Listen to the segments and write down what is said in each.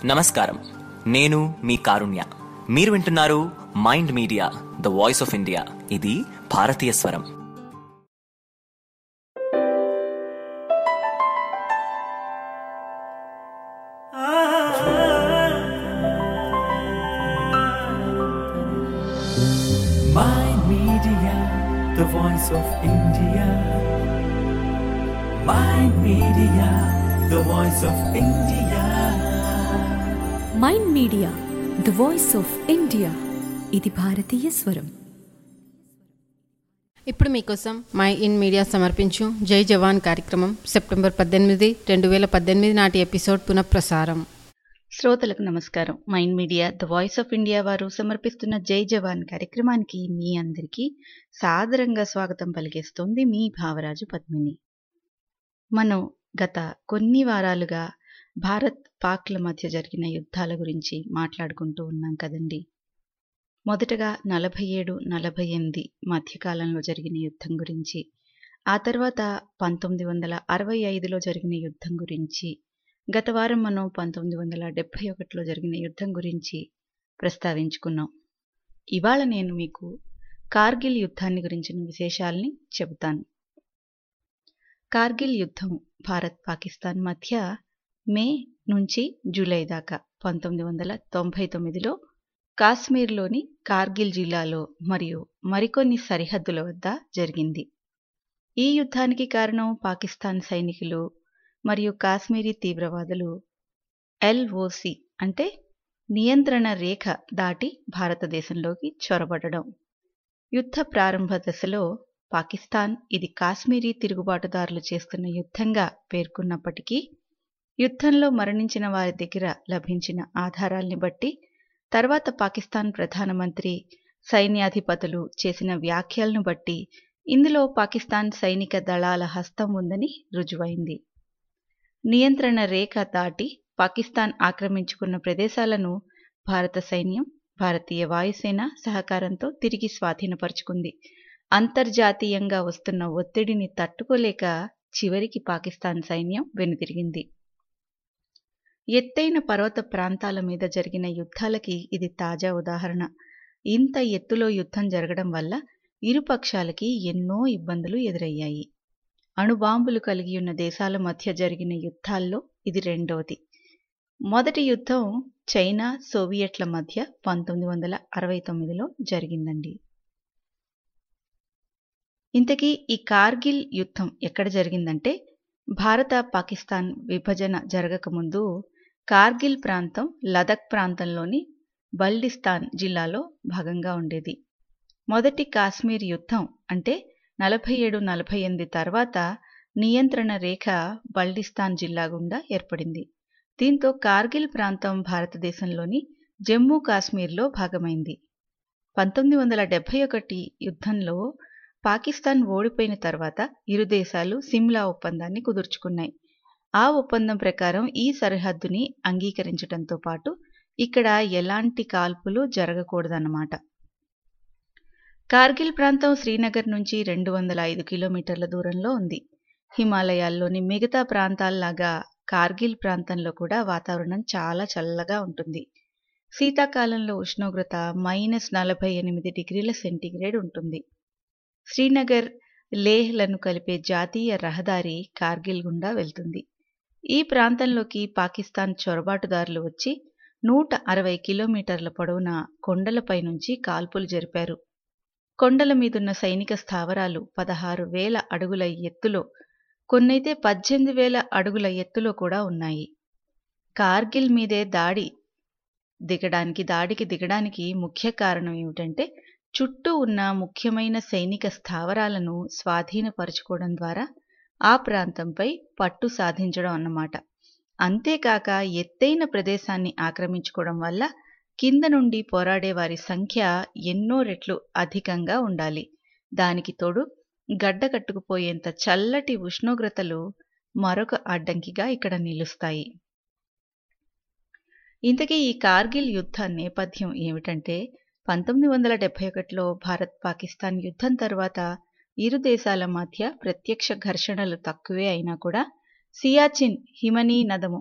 నమస్కారం నేను మీ కారుణ్య మీరు వింటున్నారు Mind Media the voice of India ఇది భారతీయ స్వరం Mind Media, the voice of India. Mind Media, the voice of India. Mind Media the voice of India ఇది భారతీయ స్వరం ఇప్పుడు మీకోసం మై ఇన్ మీడియా సమర్పించు జై జవాన్ కార్యక్రమం సెప్టెంబర్ పద్దెనిమిది రెండు వేల పద్దెనిమిది నాటి ఎపిసోడ్ పునఃప్రసారం శ్రోతలకు నమస్కారం Mind Media the voice of India వారు సమర్పిస్తున్న జై జవాన్ కార్యక్రమానికి మీ అందరికీ సాదరంగా స్వాగతం పలికేస్తోంది మీ భావరాజు పద్మిని మనం గత కొన్ని వారాలుగా భారత్ పాక్ల మధ్య జరిగిన యుద్ధాల గురించి మాట్లాడుకుంటూ ఉన్నాం కదండి మొదటగా నలభై ఏడు నలభై ఎనిమిది మధ్యకాలంలో జరిగిన యుద్ధం గురించి ఆ తర్వాత పంతొమ్మిది వందల అరవై ఐదులో జరిగిన యుద్ధం గురించి గత వారం మనం పంతొమ్మిది వందల డెబ్భై ఒకటిలో జరిగిన యుద్ధం గురించి ప్రస్తావించుకున్నాం ఇవాళ నేను మీకు కార్గిల్ యుద్ధాన్ని గురించిన విశేషాల్ని చెబుతాను కార్గిల్ యుద్ధం భారత్ పాకిస్తాన్ మధ్య మే నుంచి జూలై దాకా పంతొమ్మిది వందల తొంభై తొమ్మిదిలో కాశ్మీర్లోని కార్గిల్ జిల్లాలో మరియు మరికొన్ని సరిహద్దుల వద్ద జరిగింది ఈ యుద్ధానికి కారణం పాకిస్తాన్ సైనికులు మరియు కాశ్మీరీ తీవ్రవాదులు ఎల్ఓసి అంటే నియంత్రణ రేఖ దాటి భారతదేశంలోకి చొరబడడం యుద్ధ ప్రారంభ దశలో పాకిస్తాన్ ఇది కాశ్మీరీ తిరుగుబాటుదారులు చేస్తున్న యుద్ధంగా పేర్కొన్నప్పటికీ యుద్ధంలో మరణించిన వారి దగ్గర లభించిన ఆధారాల్ని బట్టి తర్వాత పాకిస్తాన్ ప్రధానమంత్రి సైన్యాధిపతులు చేసిన వ్యాఖ్యలను బట్టి ఇందులో పాకిస్తాన్ సైనిక దళాల హస్తం ఉందని రుజువైంది నియంత్రణ రేఖ దాటి పాకిస్తాన్ ఆక్రమించుకున్న ప్రదేశాలను భారత సైన్యం భారతీయ వాయుసేన సహకారంతో తిరిగి స్వాధీనపరుచుకుంది అంతర్జాతీయంగా వస్తున్న ఒత్తిడిని తట్టుకోలేక చివరికి పాకిస్తాన్ సైన్యం వెనుతిరిగింది ఎత్తైన పర్వత ప్రాంతాల మీద జరిగిన యుద్ధాలకి ఇది తాజా ఉదాహరణ ఇంత ఎత్తులో యుద్ధం జరగడం వల్ల ఇరుపక్షాలకి ఎన్నో ఇబ్బందులు ఎదురయ్యాయి అణుబాంబులు కలిగి ఉన్న దేశాల మధ్య జరిగిన యుద్ధాల్లో ఇది రెండవది మొదటి యుద్ధం చైనా సోవియట్ల మధ్య పంతొమ్మిది వందల అరవై తొమ్మిదిలో జరిగిందండి ఇంతకీ ఈ కార్గిల్ యుద్ధం ఎక్కడ జరిగిందంటే భారత పాకిస్తాన్ విభజన జరగకముందు కార్గిల్ ప్రాంతం లదక్ ప్రాంతంలోని బల్డిస్తాన్ జిల్లాలో భాగంగా ఉండేది మొదటి కాశ్మీర్ యుద్ధం అంటే నలభై ఏడు నలభై ఎనిమిది తర్వాత నియంత్రణ రేఖ బల్డిస్తాన్ జిల్లా గుండా ఏర్పడింది దీంతో కార్గిల్ ప్రాంతం భారతదేశంలోని జమ్మూ కాశ్మీర్లో భాగమైంది పంతొమ్మిది వందల డెబ్బై ఒకటి యుద్ధంలో పాకిస్తాన్ ఓడిపోయిన తర్వాత ఇరు దేశాలు సిమ్లా ఒప్పందాన్ని కుదుర్చుకున్నాయి ఆ ఒప్పందం ప్రకారం ఈ సరిహద్దుని అంగీకరించడంతో పాటు ఇక్కడ ఎలాంటి కాల్పులు జరగకూడదన్నమాట కార్గిల్ ప్రాంతం శ్రీనగర్ నుంచి రెండు వందల ఐదు కిలోమీటర్ల దూరంలో ఉంది హిమాలయాల్లోని మిగతా ప్రాంతాల్లాగా కార్గిల్ ప్రాంతంలో కూడా వాతావరణం చాలా చల్లగా ఉంటుంది శీతాకాలంలో ఉష్ణోగ్రత మైనస్ నలభై ఎనిమిది డిగ్రీల సెంటీగ్రేడ్ ఉంటుంది శ్రీనగర్ లేహ్లను కలిపే జాతీయ రహదారి కార్గిల్ గుండా వెళ్తుంది ఈ ప్రాంతంలోకి పాకిస్తాన్ చొరబాటుదారులు వచ్చి నూట అరవై కిలోమీటర్ల పొడవున కొండలపై నుంచి కాల్పులు జరిపారు కొండల మీదున్న సైనిక స్థావరాలు పదహారు వేల అడుగుల ఎత్తులో కొన్నైతే పద్దెనిమిది వేల అడుగుల ఎత్తులో కూడా ఉన్నాయి కార్గిల్ మీదే దాడి దిగడానికి దాడికి దిగడానికి ముఖ్య కారణం ఏమిటంటే చుట్టూ ఉన్న ముఖ్యమైన సైనిక స్థావరాలను స్వాధీనపరుచుకోవడం ద్వారా ఆ ప్రాంతంపై పట్టు సాధించడం అన్నమాట అంతేకాక ఎత్తైన ప్రదేశాన్ని ఆక్రమించుకోవడం వల్ల కింద నుండి పోరాడే వారి సంఖ్య ఎన్నో రెట్లు అధికంగా ఉండాలి దానికి తోడు గడ్డ కట్టుకుపోయేంత చల్లటి ఉష్ణోగ్రతలు మరొక అడ్డంకిగా ఇక్కడ నిలుస్తాయి ఇంతకీ ఈ కార్గిల్ యుద్ధ నేపథ్యం ఏమిటంటే పంతొమ్మిది వందల డెబ్బై ఒకటిలో భారత్ పాకిస్తాన్ యుద్ధం తర్వాత ఇరు దేశాల మధ్య ప్రత్యక్ష ఘర్షణలు తక్కువే అయినా కూడా సియాచిన్ హిమనీ నదము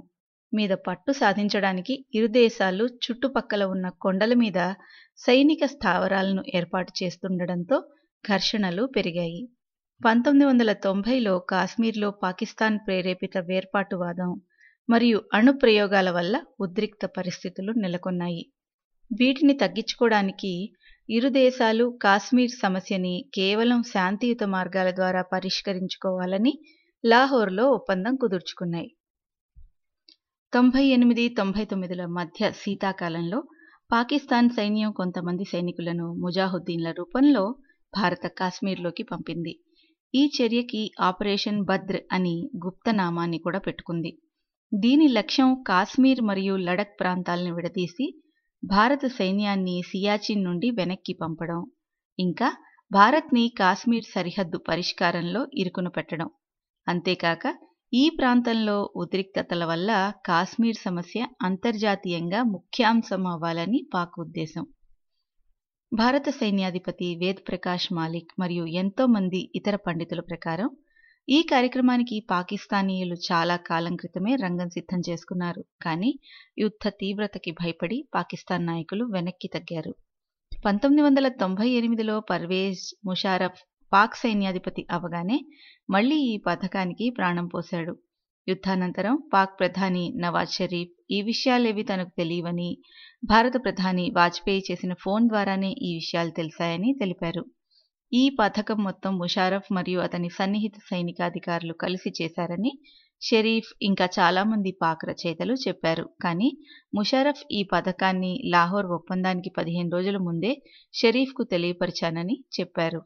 మీద పట్టు సాధించడానికి ఇరు దేశాలు చుట్టుపక్కల ఉన్న కొండల మీద సైనిక స్థావరాలను ఏర్పాటు చేస్తుండడంతో ఘర్షణలు పెరిగాయి పంతొమ్మిది వందల తొంభైలో కాశ్మీర్లో పాకిస్తాన్ ప్రేరేపిత వేర్పాటువాదం మరియు అణు ప్రయోగాల వల్ల ఉద్రిక్త పరిస్థితులు నెలకొన్నాయి వీటిని తగ్గించుకోవడానికి ఇరు దేశాలు కాశ్మీర్ సమస్యని కేవలం శాంతియుత మార్గాల ద్వారా పరిష్కరించుకోవాలని లాహోర్లో ఒప్పందం కుదుర్చుకున్నాయి తొంభై ఎనిమిది తొంభై తొమ్మిదిల మధ్య శీతాకాలంలో పాకిస్తాన్ సైన్యం కొంతమంది సైనికులను ముజాహుద్దీన్ల రూపంలో భారత కాశ్మీర్లోకి పంపింది ఈ చర్యకి ఆపరేషన్ బద్ర్ అని గుప్తనామాన్ని కూడా పెట్టుకుంది దీని లక్ష్యం కాశ్మీర్ మరియు లడక్ ప్రాంతాలను విడదీసి భారత సైన్యాన్ని సియాచిన్ నుండి వెనక్కి పంపడం ఇంకా భారత్ని కాశ్మీర్ సరిహద్దు పరిష్కారంలో ఇరుకున పెట్టడం అంతేకాక ఈ ప్రాంతంలో ఉద్రిక్తతల వల్ల కాశ్మీర్ సమస్య అంతర్జాతీయంగా ముఖ్యాంశం అవ్వాలని పాక్ ఉద్దేశం భారత సైన్యాధిపతి వేద్ ప్రకాష్ మాలిక్ మరియు ఎంతో మంది ఇతర పండితుల ప్రకారం ఈ కార్యక్రమానికి పాకిస్తానీయులు చాలా కాలం క్రితమే రంగం సిద్ధం చేసుకున్నారు కానీ యుద్ధ తీవ్రతకి భయపడి పాకిస్తాన్ నాయకులు వెనక్కి తగ్గారు పంతొమ్మిది వందల తొంభై ఎనిమిదిలో పర్వేజ్ ముషారఫ్ పాక్ సైన్యాధిపతి అవగానే మళ్లీ ఈ పథకానికి ప్రాణం పోశాడు యుద్ధానంతరం పాక్ ప్రధాని నవాజ్ షరీఫ్ ఈ విషయాలేవి తనకు తెలియవని భారత ప్రధాని వాజ్పేయి చేసిన ఫోన్ ద్వారానే ఈ విషయాలు తెలిసాయని తెలిపారు ఈ పథకం మొత్తం ముషారఫ్ మరియు అతని సన్నిహిత సైనికాధికారులు కలిసి చేశారని షరీఫ్ ఇంకా చాలామంది పాక్ రచయితలు చెప్పారు కానీ ముషారఫ్ ఈ పథకాన్ని లాహోర్ ఒప్పందానికి పదిహేను రోజుల ముందే షరీఫ్కు తెలియపరిచానని చెప్పారు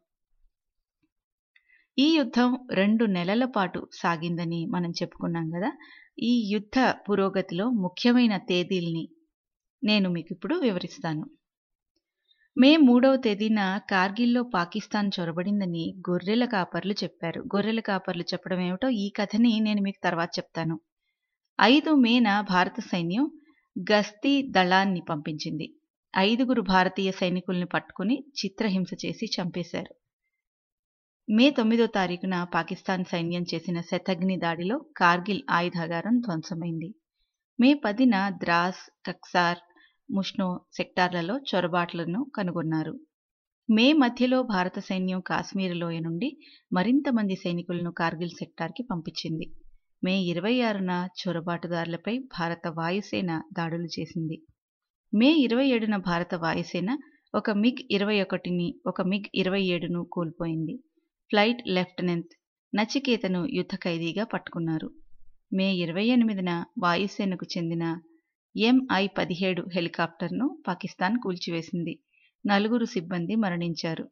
ఈ యుద్ధం రెండు నెలల పాటు సాగిందని మనం చెప్పుకున్నాం కదా ఈ యుద్ధ పురోగతిలో ముఖ్యమైన తేదీల్ని నేను మీకు ఇప్పుడు వివరిస్తాను మే మూడవ తేదీన కార్గిల్లో పాకిస్తాన్ చొరబడిందని గొర్రెల కాపర్లు చెప్పారు గొర్రెల కాపర్లు చెప్పడం ఏమిటో ఈ కథని నేను మీకు తర్వాత చెప్తాను ఐదు మేన భారత సైన్యం గస్తీ దళాన్ని పంపించింది ఐదుగురు భారతీయ సైనికుల్ని పట్టుకుని చిత్రహింస చేసి చంపేశారు మే తొమ్మిదో తారీఖున పాకిస్తాన్ సైన్యం చేసిన శతగ్ని దాడిలో కార్గిల్ ఆయుధాగారం ధ్వంసమైంది మే పదిన ద్రాస్ కక్సార్ ముష్నో సెక్టార్లలో చొరబాట్లను కనుగొన్నారు మే మధ్యలో భారత సైన్యం కాశ్మీర్ లోయ నుండి మరింత మంది సైనికులను కార్గిల్ సెక్టార్కి పంపించింది మే ఇరవై ఆరున చొరబాటుదారులపై భారత వాయుసేన దాడులు చేసింది మే ఇరవై ఏడున భారత వాయుసేన ఒక మిగ్ ఇరవై ఒకటిని ఒక మిగ్ ఇరవై ఏడును కూల్పోయింది ఫ్లైట్ లెఫ్టినెంట్ నచికేతను యుద్ధ ఖైదీగా పట్టుకున్నారు మే ఇరవై ఎనిమిదిన వాయుసేనకు చెందిన ఎంఐ పదిహేడు హెలికాప్టర్ను పాకిస్తాన్ కూల్చివేసింది నలుగురు సిబ్బంది మరణించారు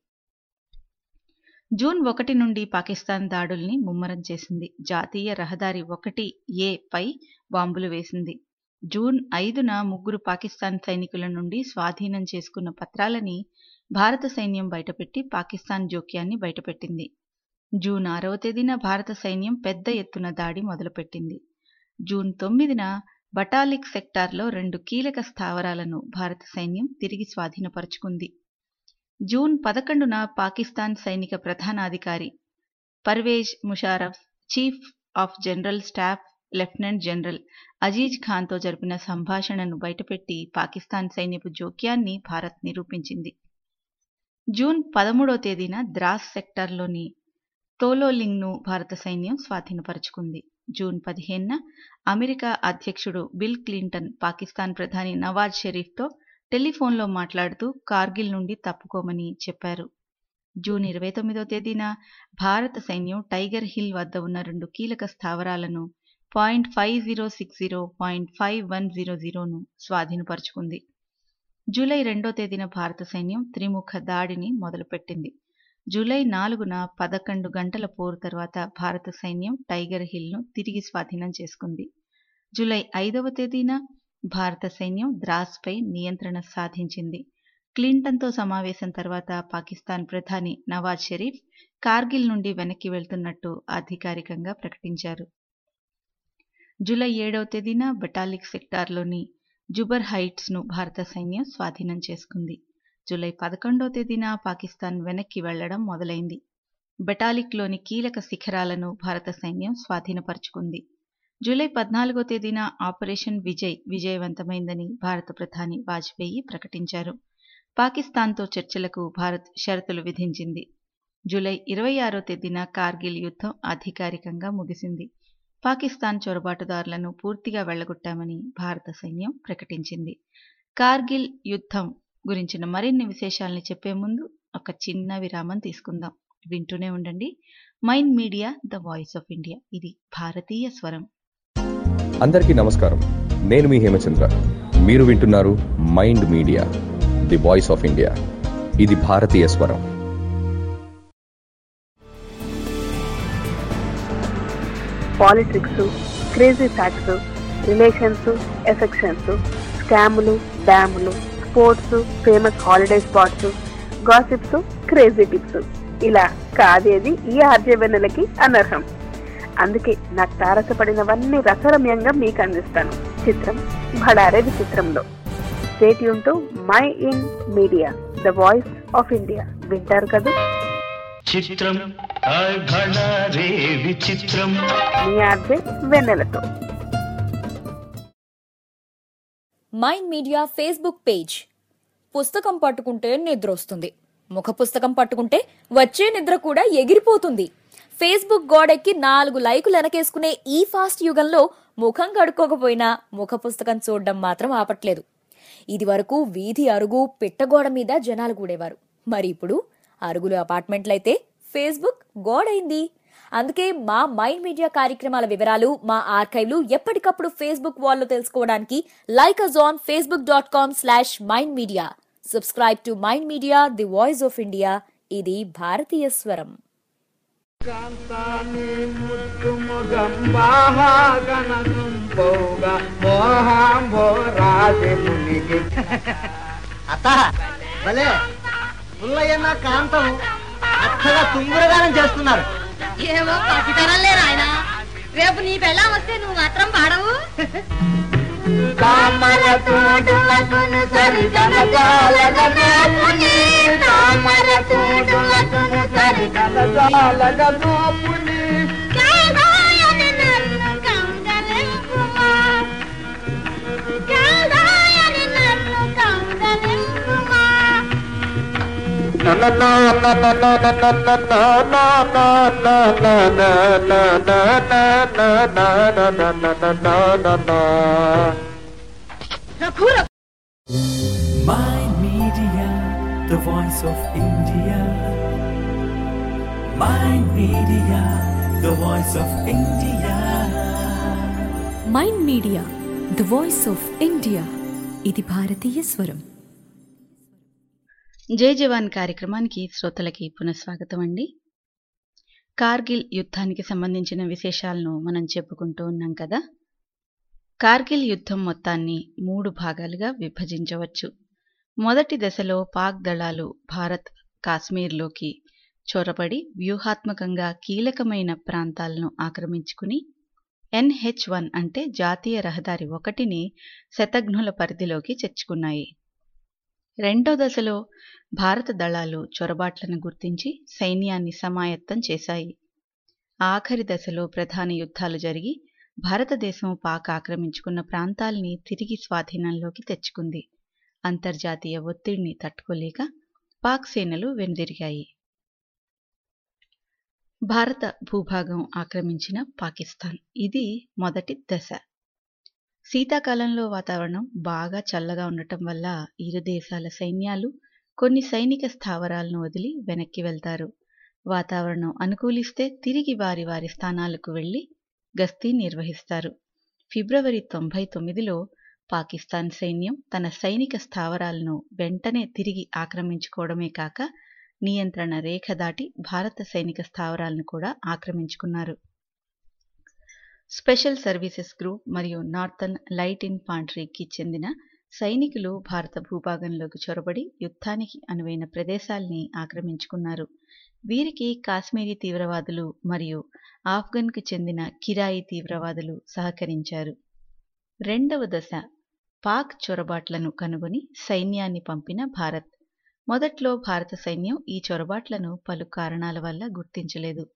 జూన్ ఒకటి నుండి పాకిస్తాన్ దాడుల్ని ముమ్మరం చేసింది జాతీయ రహదారి ఒకటి ఏ పై బాంబులు వేసింది జూన్ ఐదున ముగ్గురు పాకిస్తాన్ సైనికుల నుండి స్వాధీనం చేసుకున్న పత్రాలని భారత సైన్యం బయటపెట్టి పాకిస్తాన్ జోక్యాన్ని బయటపెట్టింది జూన్ ఆరవ తేదీన భారత సైన్యం పెద్ద ఎత్తున దాడి మొదలుపెట్టింది జూన్ తొమ్మిదిన బటాలిక్ సెక్టార్లో రెండు కీలక స్థావరాలను భారత సైన్యం తిరిగి స్వాధీనపరుచుకుంది జూన్ పదకొండున పాకిస్తాన్ సైనిక ప్రధానాధికారి Pervez Musharraf chief of general staff lieutenant general Aziz ఖాన్తో జరిపిన సంభాషణను బయటపెట్టి పాకిస్తాన్ సైన్యపు జోక్యాన్ని భారత్ నిరూపించింది జూన్ పదమూడో తేదీన ద్రాస్ సెక్టార్లోని తోలోలింగ్ను భారత సైన్యం స్వాధీనపరుచుకుంది జూన్ పదిహేనున అమెరికా అధ్యక్షుడు బిల్ క్లింటన్ పాకిస్తాన్ ప్రధాని నవాజ్ షరీఫ్తో టెలిఫోన్లో మాట్లాడుతూ కార్గిల్ నుండి తప్పుకోమని చెప్పారు జూన్ ఇరవై తొమ్మిదో తేదీన భారత సైన్యం టైగర్ హిల్ వద్ద ఉన్న రెండు కీలక స్థావరాలను point five zero six zero point five one zero జీరోను స్వాధీనపరుచుకుంది జూలై రెండో తేదీన భారత సైన్యం త్రిముఖ దాడిని మొదలుపెట్టింది జూలై నాలుగున పదకొండు గంటల పోరు తర్వాత భారత సైన్యం టైగర్ హిల్ను తిరిగి స్వాధీనం చేసుకుంది జూలై ఐదవ తేదీన భారత సైన్యం ద్రాస్పై నియంత్రణ సాధించింది క్లింటన్తో సమావేశం తర్వాత పాకిస్తాన్ ప్రధాని నవాజ్ షరీఫ్ కార్గిల్ నుండి వెనక్కి వెళ్తున్నట్టు అధికారికంగా ప్రకటించారు జూలై ఏడవ తేదీన బటాలిక్ సెక్టార్లోని జుబర్ హైట్స్ను భారత సైన్యం స్వాధీనం చేసుకుంది జూలై పదకొండో తేదీన పాకిస్తాన్ వెనక్కి వెళ్లడం మొదలైంది బెటాలిక్లోని కీలక శిఖరాలను భారత సైన్యం స్వాధీనపరుచుకుంది జూలై పద్నాలుగో తేదీన ఆపరేషన్ విజయ్ విజయవంతమైందని భారత ప్రధాని వాజ్పేయి ప్రకటించారు పాకిస్తాన్తో చర్చలకు భారత్ షరతులు విధించింది జూలై ఇరవై ఆరో తేదీన కార్గిల్ యుద్ధం అధికారికంగా ముగిసింది పాకిస్తాన్ చొరబాటుదారులను పూర్తిగా వెళ్లగొట్టామని భారత సైన్యం ప్రకటించింది కార్గిల్ యుద్ధం గురించిన మరిన్ని విశేషాలని చెప్పే ముందు ఒక చిన్న విరామం తీసుకుందాం వింటూనే ఉండండి Mind Media the voice of India ఇది భారతీయ స్వరం అందరికీ నమస్కారం నేను మీ హేమచంద్ర మీరు వింటున్నారు Mind Media the voice of India ఇది భారతీయ స్వరం politics crazy facts relations affections స్కాములు డ్యాములు sports famous holiday spots gossips crazy tips ఇలా కాదేది ఈ ఆర్జవెన్నెలకి అనర్హం అందుకే నాకు తారసపడినవన్నీ రసరమ్యంగా మీకు అందిస్తాను చిత్రం భడారే విచిత్రంలో స్టేట్ యూన్ to Mind Media the voice of India వింటారు కదా చిత్రం అఘన రే విచిత్రం మీ ఆర్జే వెన్నెలతో మైండ్ మీడియా ఫేస్బుక్ పేజ్ పుస్తకం పట్టుకుంటే నిద్ర వస్తుంది ముఖ పుస్తకం పట్టుకుంటే వచ్చే నిద్ర కూడా ఎగిరిపోతుంది ఫేస్బుక్ గోడెక్కి నాలుగు లైకులు వెనకేసుకునే ఈ ఫాస్ట్ యుగంలో ముఖం కడుక్కోకపోయినా ముఖ పుస్తకం చూడడం మాత్రం ఆపట్లేదు ఇది వరకు వీధి అరుగు పిట్టగోడ మీద జనాలు కూడేవారు మరి ఇప్పుడు అరుగులు అపార్ట్మెంట్లయితే ఫేస్బుక్ గోడైంది అందుకే మా మైండ్ మీడియా కార్యక్రమాల వివరాలు మా ఆర్కైవ్లు ఎప్పటికప్పుడు ఫేస్బుక్ వాల్లో తెలుసుకోవడానికి like us on Facebook dot com slash Mind Media subscribe to Mind Media the voice of India ఇది భారతీయ స్వరం అత్త భలే పుల్లయ్యన్న కాంతం అత్తగా తుంగురగానం చేస్తున్నారు ఏమో పసితనం లేరు ఆయన రేపు నీ పెళ్ళం వస్తే నువ్వు మాత్రం పాడవు Mind Media, the voice of India. Mind Media, the voice of India. Mind Media the voice of India ఇది భారతీయ స్వరం జై జవాన్ కార్యక్రమానికి శ్రోతలకి పునఃస్వాగతం అండి కార్గిల్ యుద్ధానికి సంబంధించిన విశేషాలను మనం చెప్పుకుంటూ ఉన్నాం కదా కార్గిల్ యుద్ధం మొత్తాన్ని మూడు భాగాలుగా విభజించవచ్చు మొదటి దశలో పాక్ దళాలు భారత్ కాశ్మీర్లోకి చొరబడి వ్యూహాత్మకంగా కీలకమైన ప్రాంతాలను ఆక్రమించుకుని ఎన్హెచ్ వన్ అంటే జాతీయ రహదారి ఒకటిని శతఘ్నుల పరిధిలోకి తెచ్చుకున్నాయి రెండో దశలో భారత దళాలు చొరబాట్లను గుర్తించి సైన్యాన్ని సమాయత్తం చేశాయి ఆఖరి దశలో ప్రధాన యుద్ధాలు జరిగి భారతదేశం పాక్ ఆక్రమించుకున్న ప్రాంతాల్ని తిరిగి స్వాధీనంలోకి తెచ్చుకుంది అంతర్జాతీయ ఒత్తిడిని తట్టుకోలేక పాక్ సేనలు వెనుదిరిగాయి భారత భూభాగం ఆక్రమించిన పాకిస్తాన్ ఇది మొదటి దశ శీతాకాలంలో వాతావరణం బాగా చల్లగా ఉండటం వల్ల ఇరు దేశాల సైన్యాలు కొన్ని సైనిక స్థావరాలను వదిలి వెనక్కి వెళ్తారు వాతావరణం అనుకూలిస్తే తిరిగి వారి వారి స్థానాలకు వెళ్లి గస్తీ నిర్వహిస్తారు ఫిబ్రవరి తొంభై తొమ్మిదిలో పాకిస్తాన్ సైన్యం తన సైనిక స్థావరాలను వెంటనే తిరిగి ఆక్రమించుకోవడమే కాక నియంత్రణ రేఖ దాటి భారత సైనిక స్థావరాలను కూడా ఆక్రమించుకున్నారు స్పెషల్ సర్వీసెస్ గ్రూప్ మరియు నార్థన్ లైట్ ఇన్ఫాంట్రీకి చెందిన సైనికులు భారత భూభాగంలోకి చొరబడి యుద్ధానికి అనువైన ప్రదేశాల్ని ఆక్రమించుకున్నారు వీరికి కాశ్మీరీ తీవ్రవాదులు మరియు ఆఫ్ఘన్కు చెందిన కిరాయి తీవ్రవాదులు సహకరించారు రెండవ దశ పాక్ చొరబాట్లను కనుగొని సైన్యాన్ని పంపిన భారత్ మొదట్లో భారత సైన్యం ఈ చొరబాట్లను పలు కారణాల వల్ల గుర్తించలేదు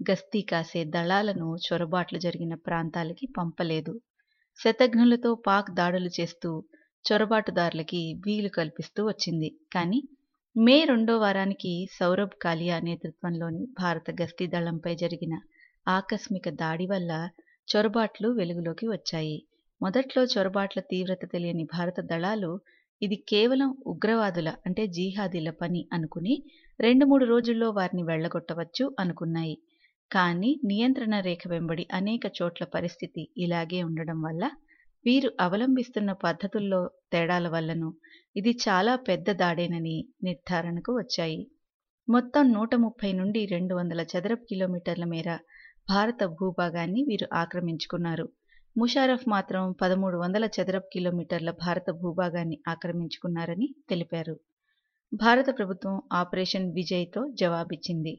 గస్తీ కాసే దళాలను చొరబాట్లు జరిగిన ప్రాంతాలకి పంపలేదు శతఘ్నులతో పాక్ దాడులు చేస్తూ చొరబాటుదారులకి వీలు కల్పిస్తూ వచ్చింది కానీ మే రెండో వారానికి సౌరభ్ కాలియా నేతృత్వంలోని భారత గస్తీ దళంపై జరిగిన ఆకస్మిక దాడి వల్ల చొరబాట్లు వెలుగులోకి వచ్చాయి మొదట్లో చొరబాట్ల తీవ్రత తెలియని భారత దళాలు ఇది కేవలం ఉగ్రవాదుల అంటే జీహాదీల పని అనుకుని రెండు మూడు రోజుల్లో వారిని వెళ్లగొట్టవచ్చు అనుకున్నాయి కానీ నియంత్రణ రేఖ వెంబడి అనేక చోట్ల పరిస్థితి ఇలాగే ఉండడం వల్ల వీరు అవలంబిస్తున్న పద్ధతుల్లో తేడాల వల్లను ఇది చాలా పెద్ద దాడేనని నిర్ధారణకు వచ్చాయి మొత్తం నూట ముప్పై నుండి రెండు వందల చదరపు కిలోమీటర్ల మేర భారత భూభాగాన్ని వీరు ఆక్రమించుకున్నారు ముషారఫ్ మాత్రం పదమూడు వందల చదరపు కిలోమీటర్ల భారత భూభాగాన్ని ఆక్రమించుకున్నారని తెలిపారు భారత ప్రభుత్వం ఆపరేషన్ విజయ్తో జవాబిచ్చింది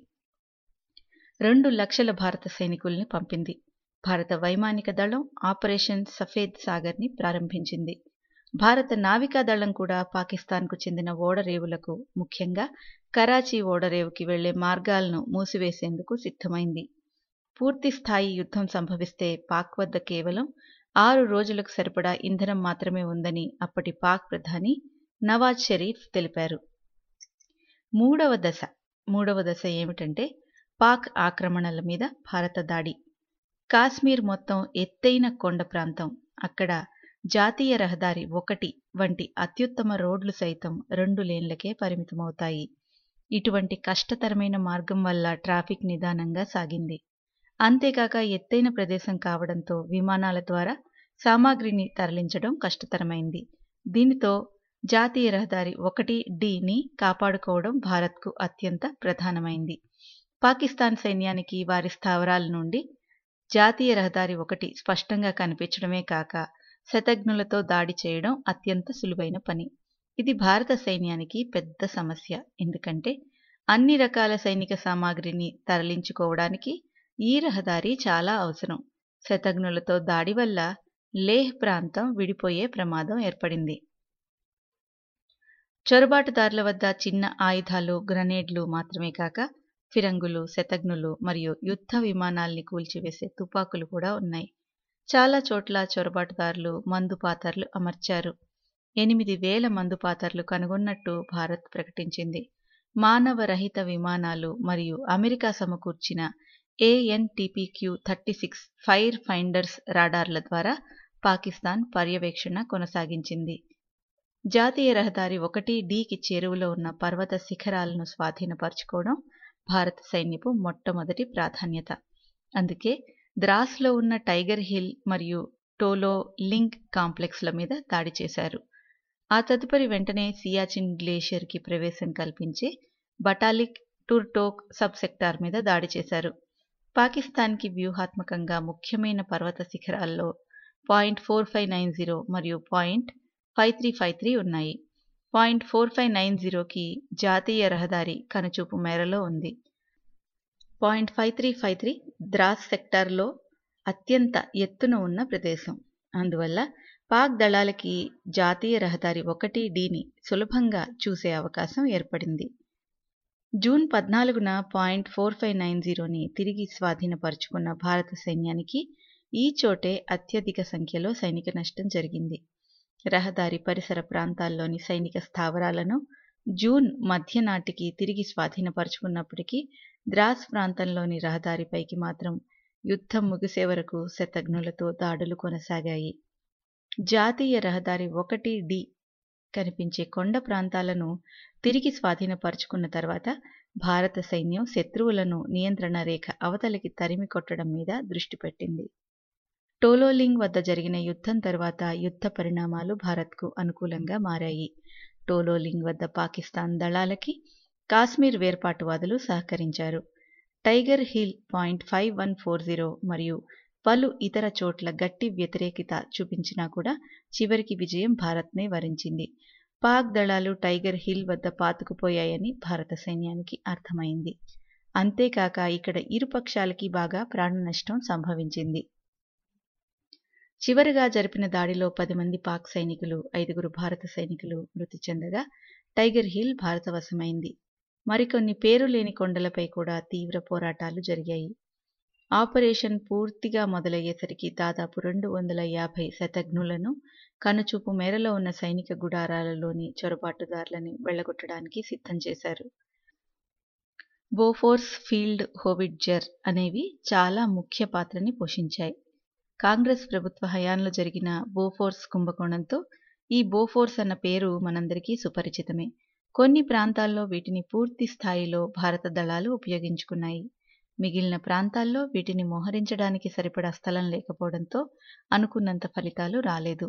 రెండు లక్షల భారత సైనికుల్ని పంపింది భారత వైమానిక దళం ఆపరేషన్ సఫేద్ సాగర్ని ప్రారంభించింది భారత నావికా దళం కూడా పాకిస్తాన్కు చెందిన ఓడరేవులకు ముఖ్యంగా కరాచీ ఓడరేవుకి వెళ్లే మార్గాలను మూసివేసేందుకు సిద్ధమైంది పూర్తి స్థాయి యుద్ధం సంభవిస్తే పాక్ వద్ద కేవలం ఆరు రోజులకు సరిపడా ఇంధనం మాత్రమే ఉందని అప్పటి పాక్ ప్రధాని నవాజ్ షరీఫ్ తెలిపారు మూడవ దశ మూడవ దశ ఏమిటంటే పాక్ ఆక్రమణల మీద భారత దాడి కాశ్మీర్ మొత్తం ఎత్తైన కొండ ప్రాంతం అక్కడ జాతీయ రహదారి ఒకటి వంటి అత్యుత్తమ రోడ్లు సైతం రెండు లేన్లకే పరిమితమవుతాయి ఇటువంటి కష్టతరమైన మార్గం వల్ల ట్రాఫిక్ నిదానంగా సాగింది అంతేకాక ఎత్తైన ప్రదేశం కావడంతో విమానాల ద్వారా సామాగ్రిని తరలించడం కష్టతరమైంది దీనితో జాతీయ రహదారి ఒకటి డిని కాపాడుకోవడం భారత్కు అత్యంత ప్రధానమైంది పాకిస్తాన్ సైన్యానికి వారి స్థావరాల నుండి జాతీయ రహదారి ఒకటి స్పష్టంగా కనిపించడమే కాక శతఘ్నులతో దాడి చేయడం అత్యంత సులువైన పని ఇది భారత సైన్యానికి పెద్ద సమస్య ఎందుకంటే అన్ని రకాల సైనిక సామాగ్రిని తరలించుకోవడానికి ఈ రహదారి చాలా అవసరం శతఘ్నులతో దాడి వల్ల లేహ్ ప్రాంతం విడిపోయే ప్రమాదం ఏర్పడింది చొరబాటుదారుల వద్ద చిన్న ఆయుధాలు గ్రనేడ్లు మాత్రమే కాక ఫిరంగులు శతఘ్నులు మరియు యుద్ధ విమానాల్ని కూల్చివేసే తుపాకులు కూడా ఉన్నాయి చాలా చోట్ల చొరబాటుదారులు మందుపాతర్లు అమర్చారు ఎనిమిది వేల మందుపాతర్లు కనుగొన్నట్టు భారత్ ప్రకటించింది మానవరహిత విమానాలు మరియు అమెరికా సమకూర్చిన ANTPQ thirty six fire finders రాడార్ల ద్వారా పాకిస్తాన్ పర్యవేక్షణ కొనసాగించింది జాతీయ రహదారి ఒకటి డీకి చేరువలో ఉన్న పర్వత శిఖరాలను స్వాధీనపరచుకోవడం భారత సైన్యపు మొట్టమొదటి ప్రాధాన్యత అందుకే ద్రాస్లో ఉన్న టైగర్ హిల్ మరియు టోలో లింక్ కాంప్లెక్స్ల మీద దాడి చేశారు ఆ తదుపరి వెంటనే సియాచిన్ గ్లేషియర్కి ప్రవేశం కల్పించి బటాలిక్ టూర్టోక్ సబ్ సెక్టార్ మీద దాడి చేశారు పాకిస్తాన్కి వ్యూహాత్మకంగా ముఖ్యమైన పర్వత శిఖరాల్లో point four five nine zero మరియు point five three five three ఉన్నాయి పాయింట్ ఫోర్ ఫైవ్ నైన్ జీరోకి జాతీయ రహదారి కనుచూపు మేరలో ఉంది point five three five three Dras సెక్టార్లో అత్యంత ఎత్తున ఉన్న ప్రదేశం అందువల్ల పాక్ దళాలకి జాతీయ రహదారి ఒకటి డీని సులభంగా చూసే అవకాశం ఏర్పడింది జూన్ పద్నాలుగున పాయింట్ ఫోర్ ఫైవ్ నైన్ జీరోని తిరిగి స్వాధీనపరుచుకున్న భారత సైన్యానికి ఈ చోటే అత్యధిక సంఖ్యలో సైనిక నష్టం జరిగింది రహదారి పరిసర ప్రాంతాల్లోని సైనిక స్థావరాలను జూన్ మధ్య నాటికి తిరిగి స్వాధీనపరుచుకున్నప్పటికీ ద్రాస్ ప్రాంతంలోని రహదారిపైకి మాత్రం యుద్ధం ముగిసే వరకు శతఘ్నులతో దాడులు కొనసాగాయి జాతీయ రహదారి ఒకటి డి కనిపించే కొండ ప్రాంతాలను తిరిగి స్వాధీనపరుచుకున్న తర్వాత భారత సైన్యం శత్రువులను నియంత్రణ రేఖ అవతలికి తరిమి కొట్టడం మీద దృష్టి పెట్టింది టోలోలింగ్ వద్ద జరిగిన యుద్ధం తర్వాత యుద్ధ పరిణామాలు భారత్కు అనుకూలంగా మారాయి టోలోలింగ్ వద్ద పాకిస్తాన్ దళాలకి కాశ్మీర్ వేర్పాటువాదులు సహకరించారు Tiger Hill point five one four zero మరియు పలు ఇతర చోట్ల గట్టి వ్యతిరేకత చూపించినా కూడా చివరికి విజయం భారత్నే వరించింది పాక్ దళాలు టైగర్ హిల్ వద్ద పాతుకుపోయాయని భారత సైన్యానికి అర్థమైంది అంతేకాక ఇక్కడ ఇరుపక్షాలకి బాగా ప్రాణ నష్టం సంభవించింది చివరిగా జరిపిన దాడిలో పది మంది పాక్ సైనికులు ఐదుగురు భారత సైనికులు మృతి చెందగా టైగర్ హిల్ భారతవశమైంది మరికొన్ని పేరు లేని కొండలపై కూడా తీవ్ర పోరాటాలు జరిగాయి ఆపరేషన్ పూర్తిగా మొదలయ్యేసరికి దాదాపు రెండు వందల యాభై శతఘ్నులను కనుచూపు మేరలో ఉన్న సైనిక గుడారాలలోని చొరబాటుదారులని వెళ్లగొట్టడానికి సిద్ధం చేశారు బోఫోర్స్ ఫీల్డ్ హోవిడ్జర్ అనేవి చాలా ముఖ్య పాత్రని పోషించాయి కాంగ్రెస్ ప్రభుత్వ హయాంలో జరిగిన బోఫోర్స్ కుంభకోణంతో ఈ బోఫోర్స్ అన్న పేరు మనందరికీ సుపరిచితమే కొన్ని ప్రాంతాల్లో వీటిని పూర్తి స్థాయిలో భారత దళాలు ఉపయోగించుకున్నాయి మిగిలిన ప్రాంతాల్లో వీటిని మోహరించడానికి సరిపడా స్థలం లేకపోవడంతో అనుకున్నంత ఫలితాలు రాలేదు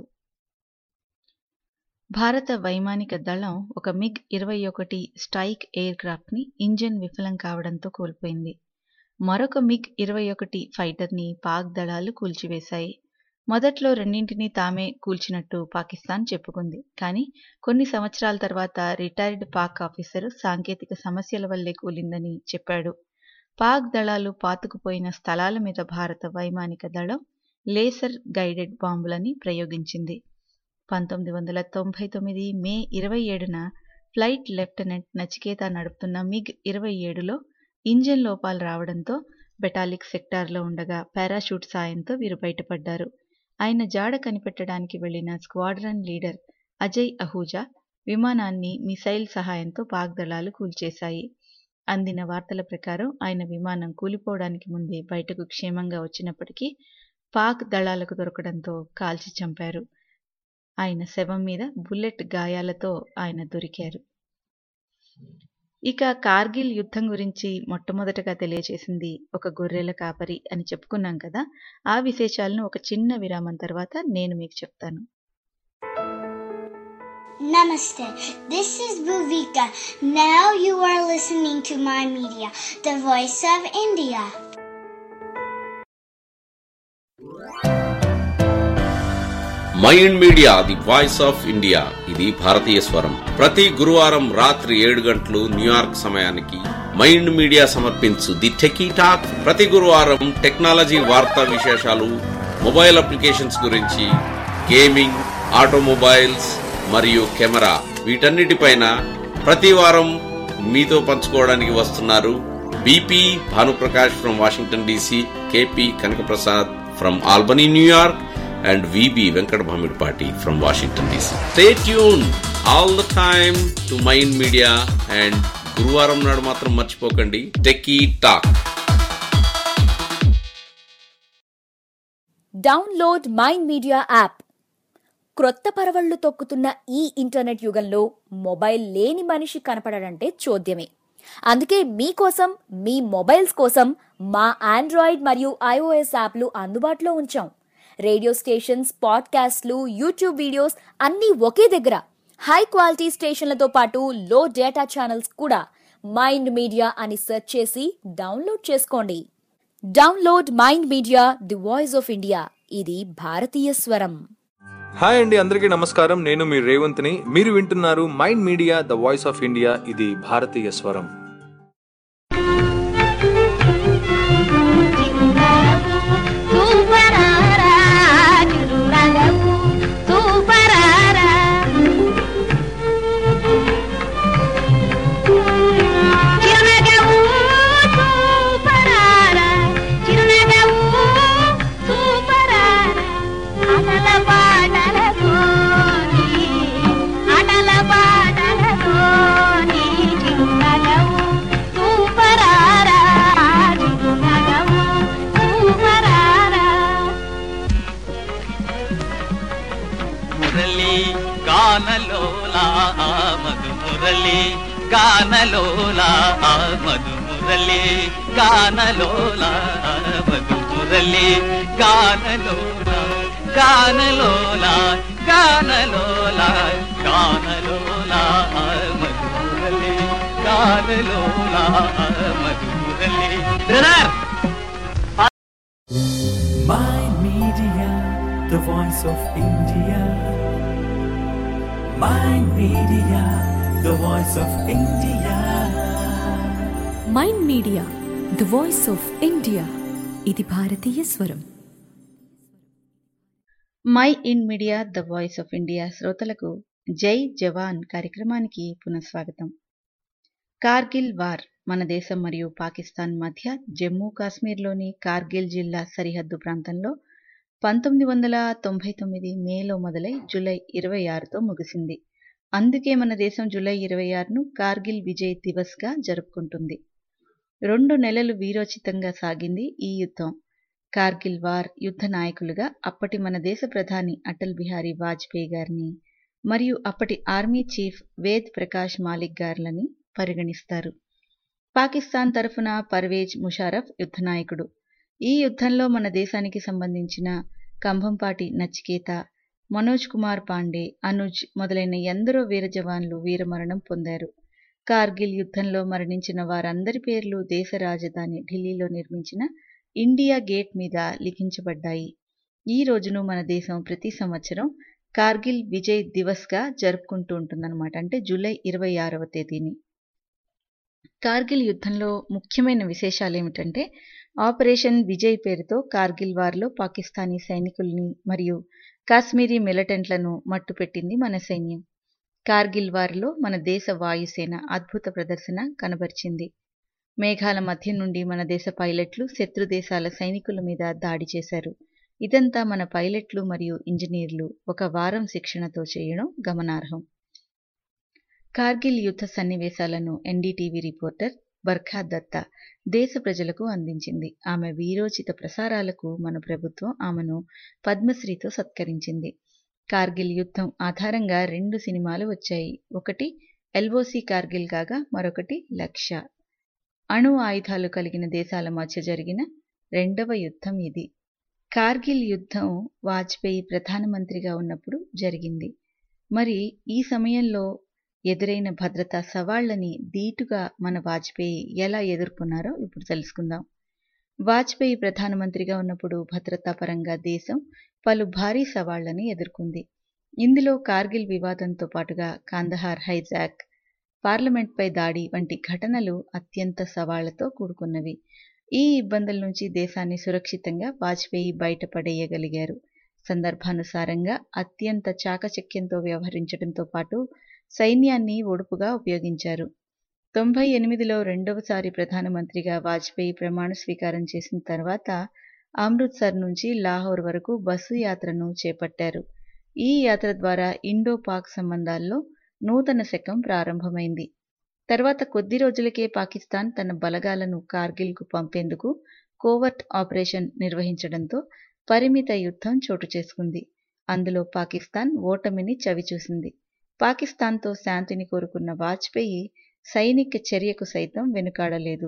భారత వైమానిక దళం ఒక మిగ్ ఇరవై ఒకటి స్ట్రైక్ ఎయిర్ క్రాఫ్ట్ని ఇంజన్ విఫలం కావడంతో కోల్పోయింది మరొక మిగ్ ఇరవై ఒకటి ఫైటర్ని పాక్ దళాలు కూల్చివేశాయి మొదట్లో రెండింటినీ తామే కూల్చినట్టు పాకిస్తాన్ చెప్పుకుంది కానీ కొన్ని సంవత్సరాల తర్వాత రిటైర్డ్ పాక్ ఆఫీసర్ సాంకేతిక సమస్యల వల్లే కూలిందని చెప్పాడు పాక్ దళాలు పాతుకుపోయిన స్థలాల మీద భారత వైమానిక దళం లేసర్ గైడెడ్ బాంబులని ప్రయోగించింది పంతొమ్మిది వందల తొంభై తొమ్మిది మే ఇరవై ఏడున ఫ్లైట్ లెఫ్టినెంట్ నచికేత నడుపుతున్న మిగ్ ఇరవై ఏడులో ఇంజిన్ లోపాలు రావడంతో బెటాలిక్ సెక్టార్లో ఉండగా పారాషూట్ సాయంతో వీరు బయటపడ్డారు ఆయన జాడ కనిపెట్టడానికి వెళ్లిన స్క్వాడ్రన్ లీడర్ అజయ్ అహూజా విమానాన్ని మిసైల్ సహాయంతో పాక్ దళాలు కూల్చేశాయి అందిన వార్తల ప్రకారం ఆయన విమానం కూలిపోవడానికి ముందే బయటకు క్షేమంగా వచ్చినప్పటికీ పాక్ దళాలకు దొరకడంతో కాల్చి చంపారు ఆయన శవం మీద బుల్లెట్ గాయాలతో ఆయన దొరికారు ఇక కార్గిల్ యుద్ధం గురించి మొట్టమొదటగా తెలియజేసింది ఒక గొర్రెల కాపరి అని చెప్పుకున్నాం కదా ఆ విశేషాలను ఒక చిన్న విరామం తర్వాత నేను మీకు చెప్తాను Namaste. This is Bhuvika. Now you are listening to my media, the voice of India. Mind Media the voice of India ఇది భారతీయ స్వరం ప్రతి గురువారం రాత్రి ఏడు గంటలు న్యూయార్క్ సమయానికి మైండ్ మీడియా సమర్పించు ది టెకీ టాక్ ప్రతి గురువారం టెక్నాలజీ వార్తా విశేషాలు మొబైల్ అప్లికేషన్స్ గురించి గేమింగ్ ఆటోమొబైల్స్ మరియు కెమెరా వీటన్నిటిపైన ప్రతి వారం మీతో పంచుకోవడానికి వస్తున్నారు BP Bhanuprakash from Washington DC KP Kanakaprasad from Albany New York and VB Venkat Bhamidpati from Washington DC. Stay tuned all the time to Mind Media and గురువారం నాడు మాత్రం మర్చిపోకండి techie talk download Mind Media app క్రొత్త పరవళ్లు తొక్కుతున్న ఈ ఇంటర్నెట్ యుగంలో mobile లేని మనిషి కనపడడంటే చోద్యమే అందుకే మీకోసం మీ మొబైల్స్ కోసం మా ఆండ్రాయిడ్ మరియు ఐఓఎస్ యాప్లు అందుబాటులో ఉంచాం రేడియో స్టేషన్స్ పాడ్కాస్ట్లు యూట్యూబ్ వీడియోస్ అన్నీ ఒకే దగ్గర హై క్వాలిటీ స్టేషన్లతో పాటు లో డేటా ఛానల్స్ కూడా మైండ్ మీడియా అని సెర్చ్ చేసి డౌన్లోడ్ చేసుకోండి download Mind Media the voice of India ఇది భారతీయ స్వరం హాయ్ అండి అందరికీ నమస్కారం నేను మీ రేవంత్ని మీరు వింటున్నారు Mind Media the voice of India ఇది భారతీయ స్వరం మురళి గానలోలా మధు మురళి గానలోలా మధు మురళి గానలోలా మధు మురళి గానలోలా గానలోలా గానలోలా గానలోలా మధు మురళి గానలోలా మధు మురళి brother Mind Media, the voice of India. Mind Media, the voice of India. Mind Media the voice of India ఇది భారతీయ స్వరం Mind Media the voice of India శ్రోతలకు జై జవాన్ కార్యక్రమానికి పునఃస్వాగతం కార్గిల్ వార్ మన దేశం మరియు పాకిస్తాన్ మధ్య జమ్మూ కాశ్మీర్లోని కార్గిల్ జిల్లా సరిహద్దు ప్రాంతంలో పంతొమ్మిది వందల తొంభై తొమ్మిది మేలో మొదలై జూలై ఇరవై ఆరుతో ముగిసింది అందుకే మన దేశం జూలై ఇరవై ఆరును కార్గిల్ విజయ్ దివస్గా జరుపుకుంటుంది రెండు నెలలు వీరోచితంగా సాగింది ఈ యుద్ధం కార్గిల్ వార్ యుద్ధ నాయకులుగా అప్పటి మన దేశ ప్రధాని అటల్ బిహారీ వాజ్పేయి గారిని మరియు అప్పటి ఆర్మీ చీఫ్ వేద్ ప్రకాష్ మాలిక్ గారులని పరిగణిస్తారు పాకిస్తాన్ తరఫున పర్వేజ్ ముషారఫ్ యుద్ధ నాయకుడు ఈ యుద్ధంలో మన దేశానికి సంబంధించిన కంభంపాటి నచికేత మనోజ్ కుమార్ పాండే అనుజ్ మొదలైన ఎందరో వీర జవాన్లు వీరమరణం పొందారు కార్గిల్ యుద్ధంలో మరణించిన వారందరి పేర్లు దేశ రాజధాని ఢిల్లీలో నిర్మించిన ఇండియా గేట్ మీద లిఖించబడ్డాయి ఈ రోజును మన దేశం ప్రతి సంవత్సరం కార్గిల్ విజయ్ దివస్గా జరుపుకుంటూ ఉంటుందన్నమాట అంటే జూలై ఇరవై ఆరవ తేదీని కార్గిల్ యుద్ధంలో ముఖ్యమైన విశేషాలు ఏమిటంటే ఆపరేషన్ విజయ్ పేరుతో కార్గిల్ వార్లో పాకిస్తానీ సైనికుల్ని మరియు కాశ్మీరీ మిలిటెంట్లను మట్టుపెట్టింది మన సైన్యం కార్గిల్ వార్లో మన దేశ వాయుసేన అద్భుత ప్రదర్శన కనబరిచింది మేఘాల మధ్య నుండి మన దేశ పైలట్లు శత్రు దేశాల సైనికుల మీద దాడి చేశారు ఇదంతా మన పైలట్లు మరియు ఇంజనీర్లు ఒక వారం శిక్షణతో చేయడం గమనార్హం కార్గిల్ యుద్ధ సన్నివేశాలను ఎన్డీటీవీ రిపోర్టర్ బర్ఖా దత్తా దేశ ప్రజలకు అందించింది ఆమె వీరోచిత ప్రసారాలకు మన ప్రభుత్వం ఆమెను పద్మశ్రీతో సత్కరించింది కార్గిల్ యుద్ధం ఆధారంగా రెండు సినిమాలు వచ్చాయి ఒకటి ఎల్ఓసి కార్గిల్ కాగా మరొకటి లక్ష్య అణు ఆయుధాలు కలిగిన దేశాల మధ్య జరిగిన రెండవ యుద్ధం ఇది కార్గిల్ యుద్ధం వాజ్పేయి ప్రధానమంత్రిగా ఉన్నప్పుడు జరిగింది మరి ఈ సమయంలో ఎదురైన భద్రతా సవాళ్లని ధీటుగా మన వాజ్పేయి ఎలా ఎదుర్కొన్నారో ఇప్పుడు తెలుసుకుందాం వాజ్పేయి ప్రధానమంత్రిగా ఉన్నప్పుడు భద్రతా పరంగా దేశం పలు భారీ సవాళ్లని ఎదుర్కొంది ఇందులో కార్గిల్ వివాదంతో పాటుగా కాందహార్ హైజాక్ పార్లమెంట్పై దాడి వంటి ఘటనలు అత్యంత సవాళ్లతో కూడుకున్నవి ఈ ఇబ్బందుల నుంచి దేశాన్ని సురక్షితంగా వాజ్పేయి బయటపడేయగలిగారు సందర్భానుసారంగా అత్యంత చాకచక్యంతో వ్యవహరించడంతో పాటు సైన్యాన్ని ఒడుపుగా ఉపయోగించారు తొంభై ఎనిమిదిలో రెండవసారి ప్రధానమంత్రిగా వాజ్పేయి ప్రమాణ స్వీకారం చేసిన తర్వాత అమృత్సర్ నుంచి లాహోర్ వరకు బస్సు యాత్రను చేపట్టారు ఈ యాత్ర ద్వారా ఇండో పాక్ సంబంధాల్లో నూతన శకం ప్రారంభమైంది తర్వాత కొద్ది రోజులకే పాకిస్తాన్ తన బలగాలను కార్గిల్కు పంపేందుకు కోవర్ట్ ఆపరేషన్ నిర్వహించడంతో పరిమిత యుద్ధం చోటు చేసుకుంది అందులో పాకిస్తాన్ ఓటమిని చవిచూసింది పాకిస్తాన్తో శాంతిని కోరుకున్న వాజ్పేయి సైనిక చర్యకు సైతం వెనుకాడలేదు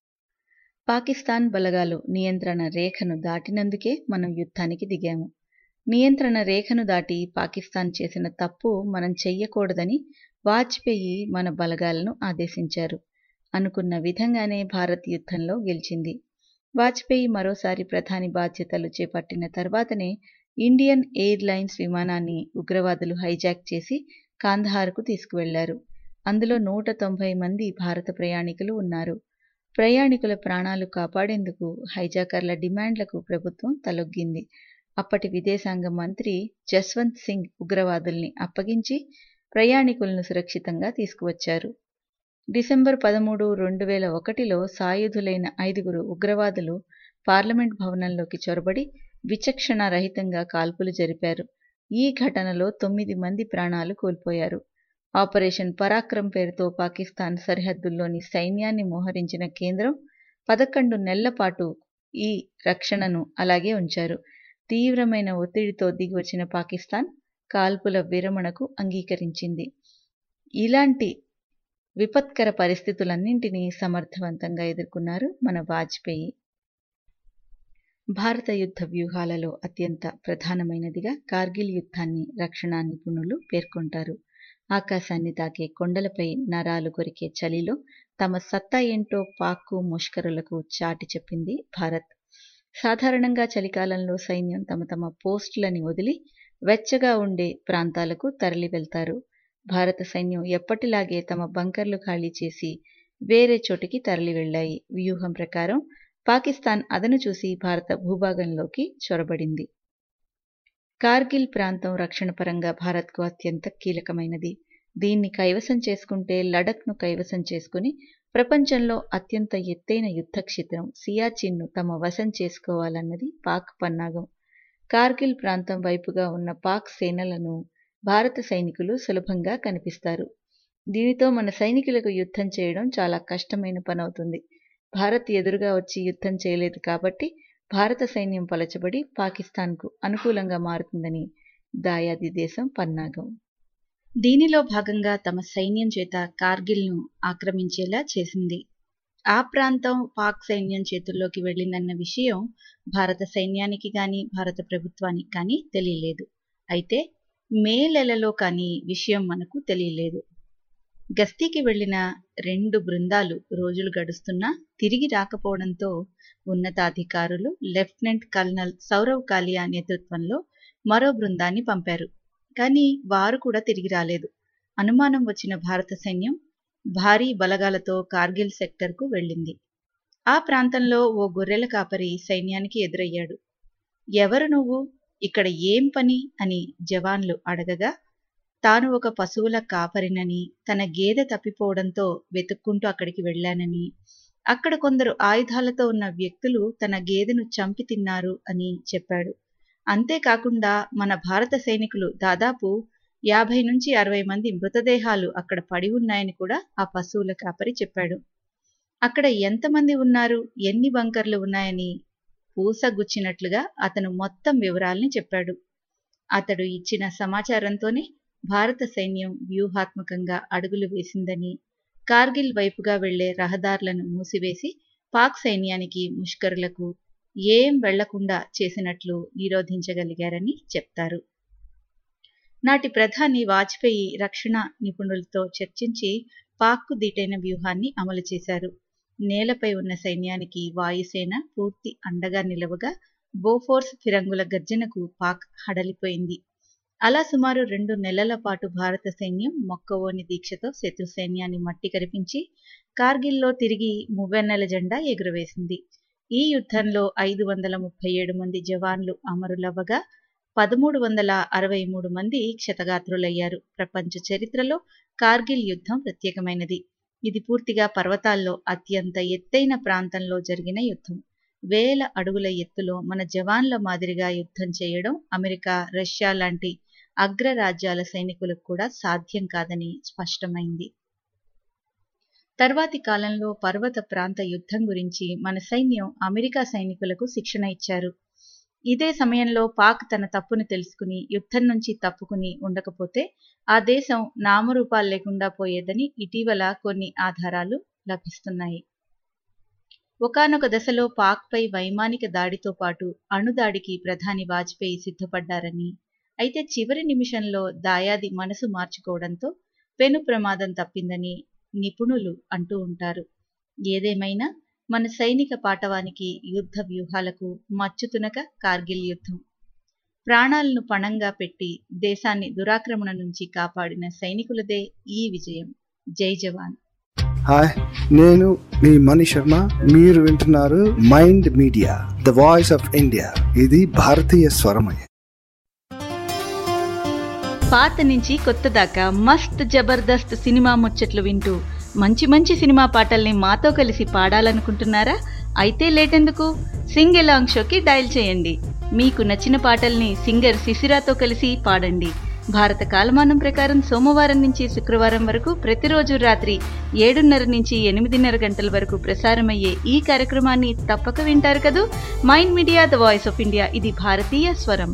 పాకిస్తాన్ బలగాలు నియంత్రణ రేఖను దాటినందుకే మనం యుద్ధానికి దిగాము నియంత్రణ రేఖను దాటి పాకిస్తాన్ చేసిన తప్పు మనం చెయ్యకూడదని వాజ్పేయి మన బలగాలను ఆదేశించారు అనుకున్న విధంగానే భారత్ యుద్ధంలో గెలిచింది వాజ్పేయి మరోసారి ప్రధాని బాధ్యతలు చేపట్టిన తర్వాతనే ఇండియన్ ఎయిర్ లైన్స్ విమానాన్ని ఉగ్రవాదులు హైజాక్ చేసి కాందహార్కు తీసుకువెళ్లారు అందులో నూట తొంభై మంది భారత ప్రయాణికులు ఉన్నారు ప్రయాణికుల ప్రాణాలు కాపాడేందుకు హైజాకర్ల డిమాండ్లకు ప్రభుత్వం తలొగ్గింది అప్పటి విదేశాంగ మంత్రి జస్వంత్ సింగ్ ఉగ్రవాదుల్ని అప్పగించి ప్రయాణికులను సురక్షితంగా తీసుకువచ్చారు డిసెంబర్ పదమూడు రెండు వేల ఒకటిలో సాయుధులైన ఐదుగురు ఉగ్రవాదులు పార్లమెంట్ భవనంలోకి చొరబడి విచక్షణ రహితంగా కాల్పులు జరిపారు ఈ ఘటనలో తొమ్మిది మంది ప్రాణాలు కోల్పోయారు ఆపరేషన్ పరాక్రమ్ పేరుతో పాకిస్తాన్ సరిహద్దుల్లోని సైన్యాన్ని మోహరించిన కేంద్రం పదకొండు నెలల పాటు ఈ రక్షణను అలాగే ఉంచారు తీవ్రమైన ఒత్తిడితో దిగివచ్చిన పాకిస్తాన్ కాల్పుల విరమణకు అంగీకరించింది ఇలాంటి విపత్కర పరిస్థితులన్నింటినీ సమర్థవంతంగా ఎదుర్కొన్నారు మన వాజ్పేయి భారత యుద్ధ వ్యూహాలలో అత్యంత ప్రధానమైనదిగా కార్గిల్ యుద్ధాన్ని రక్షణా నిపుణులు పేర్కొంటారు ఆకాశాన్ని తాకే కొండలపై నరాలు కొరికే చలిలో తమ సత్తా ఏంటో పాక్కు ముష్కరులకు చాటి చెప్పింది భారత్ సాధారణంగా చలికాలంలో సైన్యం తమ తమ పోస్టులని వదిలి వెచ్చగా ఉండే ప్రాంతాలకు తరలి వెళ్తారు భారత సైన్యం ఎప్పటిలాగే తమ బంకర్లు ఖాళీ చేసి వేరే చోటికి తరలి వెళ్లాయి వ్యూహం ప్రకారం పాకిస్తాన్ అదను చూసి భారత భూభాగంలోకి చొరబడింది కార్గిల్ ప్రాంతం రక్షణ పరంగా భారత్కు అత్యంత కీలకమైనది దీన్ని కైవసం చేసుకుంటే లడఖ్ను కైవసం చేసుకుని ప్రపంచంలో అత్యంత ఎత్తైన యుద్ధ క్షేత్రం సియాచిన్ను తమ వశం చేసుకోవాలన్నది పాక్ పన్నాగం కార్గిల్ ప్రాంతం వైపుగా ఉన్న పాక్ సేనలను భారత సైనికులు సులభంగా కనిపిస్తారు దీనితో మన సైనికులకు యుద్ధం చేయడం చాలా కష్టమైన పనవుతుంది భారత్ ఎదురుగా వచ్చి యుద్ధం చేయలేదు కాబట్టి భారత సైన్యం పలచబడి పాకిస్తాన్కు అనుకూలంగా మారుతుందని దాయాది దేశం పన్నాగం దీనిలో భాగంగా తమ సైన్యం చేత కార్గిల్ను ఆక్రమించేలా చేసింది ఆ ప్రాంతం పాక్ సైన్యం చేతుల్లోకి వెళ్ళిందన్న విషయం భారత సైన్యానికి కానీ భారత ప్రభుత్వానికి కానీ తెలియలేదు అయితే మే నెలలో కానీ విషయం మనకు తెలియలేదు గస్తీకి వెళ్లిన రెండు బృందాలు రోజులు గడుస్తున్నా తిరిగి రాకపోవడంతో ఉన్నతాధికారులు లెఫ్టినెంట్ కల్నల్ సౌరవ్ కాలియా నేతృత్వంలో మరో బృందాన్ని పంపారు కానీ వారు కూడా తిరిగి రాలేదు అనుమానం వచ్చిన భారత సైన్యం భారీ బలగాలతో కార్గిల్ సెక్టర్కు వెళ్ళింది ఆ ప్రాంతంలో ఓ గొర్రెల కాపరి సైన్యానికి ఎదురయ్యాడు ఎవరు నువ్వు ఇక్కడ ఏం పని అని జవాన్లు అడగగా తాను ఒక పశువుల కాపరినని తన గేదె తప్పిపోవడంతో వెతుక్కుంటూ అక్కడికి వెళ్ళానని అక్కడ కొందరు ఆయుధాలతో ఉన్న వ్యక్తులు తన గేదెను చంపి తిన్నారు అని చెప్పాడు అంతేకాకుండా మన భారత సైనికులు దాదాపు యాభై నుంచి అరవై మంది మృతదేహాలు అక్కడ పడి ఉన్నాయని కూడా ఆ పశువుల కాపరి చెప్పాడు అక్కడ ఎంతమంది ఉన్నారు ఎన్ని బంకర్లు ఉన్నాయని పూసగుచ్చినట్లుగా అతను మొత్తం వివరాల్ని చెప్పాడు అతడు ఇచ్చిన సమాచారంతోనే భారత సైన్యం వ్యూహాత్మకంగా అడుగులు వేసిందని కార్గిల్ వైపుగా వెళ్లే రహదారులను మూసివేసి పాక్ సైన్యానికి ముష్కరులకు ఏం వెళ్లకుండా చేసినట్లు నిరోధించగలిగారని చెప్తారు నాటి ప్రధాని వాజ్పేయి రక్షణ నిపుణులతో చర్చించి పాక్కు దీటైన వ్యూహాన్ని అమలు చేశారు నేలపై ఉన్న సైన్యానికి వాయుసేన పూర్తి అండగా నిలవగా బోఫోర్స్ ఫిరంగుల గర్జనకు పాక్ హడలిపోయింది అలా సుమారు రెండు నెలల పాటు భారత సైన్యం మొక్కవోని దీక్షతో శత్రు సైన్యాన్ని మట్టి కరిపించి కార్గిల్లో తిరిగి మువ్వెన్నెల జెండా ఎగురవేసింది ఈ యుద్ధంలో ఐదు వందల ముప్పై ఏడు మంది జవాన్లు అమరులవ్వగా పదమూడు వందల అరవై మూడు మంది క్షతగాత్రులయ్యారు ప్రపంచ చరిత్రలో కార్గిల్ యుద్ధం ప్రత్యేకమైనది ఇది పూర్తిగా పర్వతాల్లో అత్యంత ఎత్తైన ప్రాంతంలో జరిగిన యుద్ధం వేల అడుగుల ఎత్తులో మన జవాన్ల మాదిరిగా యుద్ధం చేయడం అమెరికా రష్యా లాంటి అగ్రరాజ్యాల సైనికులకు కూడా సాధ్యం కాదని స్పష్టమైంది తర్వాతి కాలంలో పర్వత ప్రాంత యుద్ధం గురించి మన సైన్యం అమెరికా సైనికులకు శిక్షణ ఇచ్చారు ఇదే సమయంలో పాక్ తన తప్పును తెలుసుకుని యుద్ధం నుంచి తప్పుకుని ఉండకపోతే ఆ దేశం నామరూపాలు లేకుండా పోయేదని ఇటీవల కొన్ని ఆధారాలు లభిస్తున్నాయి ఒకనొక దశలో పాక్పై వైమానిక దాడితో పాటు అణుదాడికి ప్రధాని వాజ్పేయి సిద్ధపడ్డారని అయితే చివరి నిమిషంలో దాయాది మనసు మార్చుకోవడంతో పెను ప్రమాదం తప్పిందని నిపుణులు అంటూ ఉంటారు ఏదేమైనా మన సైనిక పాటవానికి యుద్ధ వ్యూహాలకు మచ్చుతునక కార్గిల్ యుద్ధం ప్రాణాలను పణంగా పెట్టి దేశాన్ని దురాక్రమణ నుంచి కాపాడిన సైనికులదే ఈ విజయం జై జవాన్ హాయ్ నేను మీ మణి శర్మ మీరు వింటున్నారు Mind Media the voice of India ఇది భారతీయ స్వరమయ పాత నుంచి కొత్త దాకా మస్త్ జబర్దస్త్ సినిమా ముచ్చట్లు వింటూ మంచి మంచి సినిమా పాటల్ని మాతో కలిసి పాడాలనుకుంటున్నారా అయితే లేటెందుకు సింగ్ ఎలాంగ్ షోకి డయల్ చేయండి మీకు నచ్చిన పాటల్ని సింగర్ శిశిరాతో కలిసి పాడండి భారత కాలమానం ప్రకారం సోమవారం నుంచి శుక్రవారం వరకు ప్రతిరోజు రాత్రి ఏడున్నర నుంచి ఎనిమిదిన్నర గంటల వరకు ప్రసారమయ్యే ఈ కార్యక్రమాన్ని తప్పక వింటారు కదూ Mind Media the voice of India ఇది భారతీయ స్వరం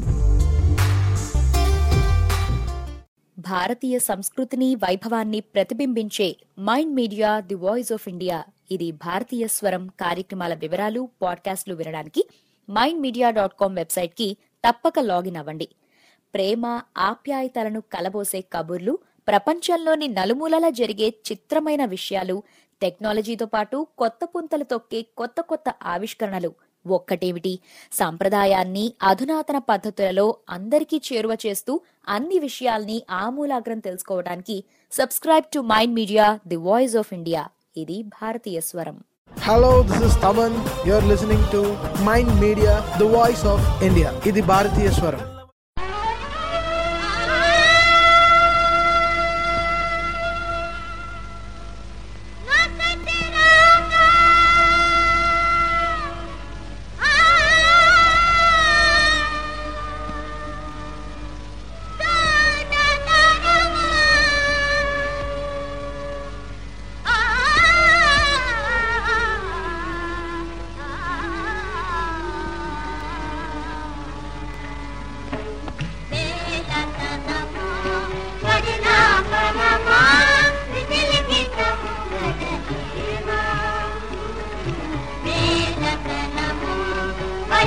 భారతీయ సంస్కృతిని వైభవాన్ని ప్రతిబింబించే Mind Media the voice of India ఇది భారతీయ స్వరం కార్యక్రమాల వివరాలు పాడ్కాస్ట్లు వినడానికి మైండ్ మీడియా డాట్ కామ్ వెబ్సైట్కి తప్పక లాగిన్ అవ్వండి ప్రేమ ఆప్యాయతలను కలబోసే కబుర్లు ప్రపంచంలోని నలుమూలలా జరిగే చిత్రమైన విషయాలు టెక్నాలజీతో పాటు కొత్త పుంతలు తొక్కే కొత్త కొత్త ఆవిష్కరణలు ఒక్కటేమిటి సంప్రదాయాన్ని అధునాతన పద్ధతులలో అందరికీ చేరువ చేస్తూ అన్ని విషయాల్ని ఆమూలాగ్రం తెలుసుకోవడానికి subscribe to Mind Media the voice of India ఇది భారతీయ స్వరం hello this is Thaman you're listening to Mind Media the voice of India ఇది భారతీయ స్వరం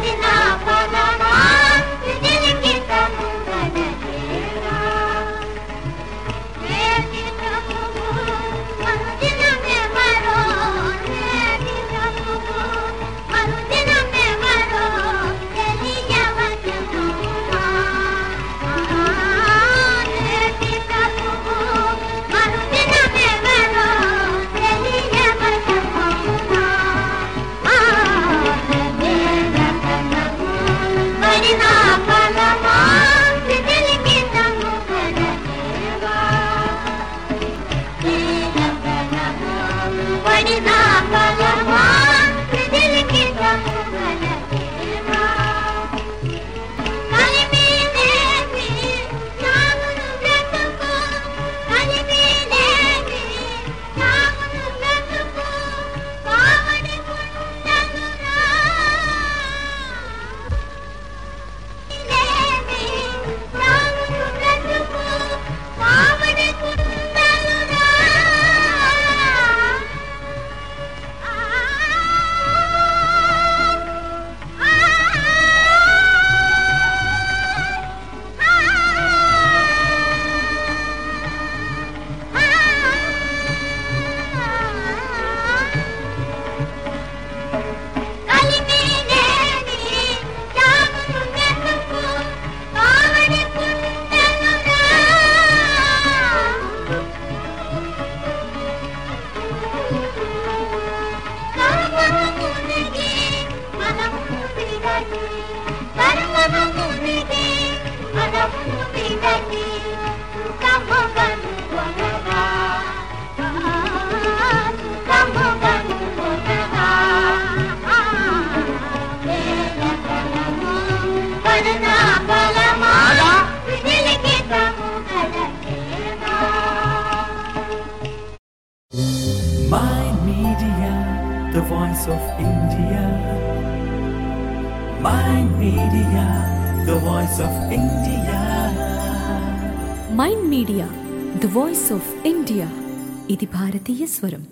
Mind Media, the voice of India. Mind Media, the voice of India. Mind Media the voice of India ఇది భారతీయ స్వరం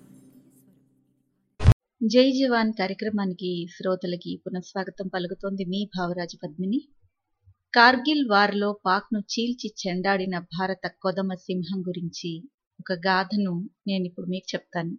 జై జవాన్ కార్యక్రమానికి శ్రోతలకి పునఃస్వాగతం పలుకుతోంది మీ భావరాజు పద్మిని కార్గిల్ వార్లో పాక్ను చీల్చి చెండాడిన భారత కొదమ సింహం గురించి ఒక గాథను నేను ఇప్పుడు మీకు చెప్తాను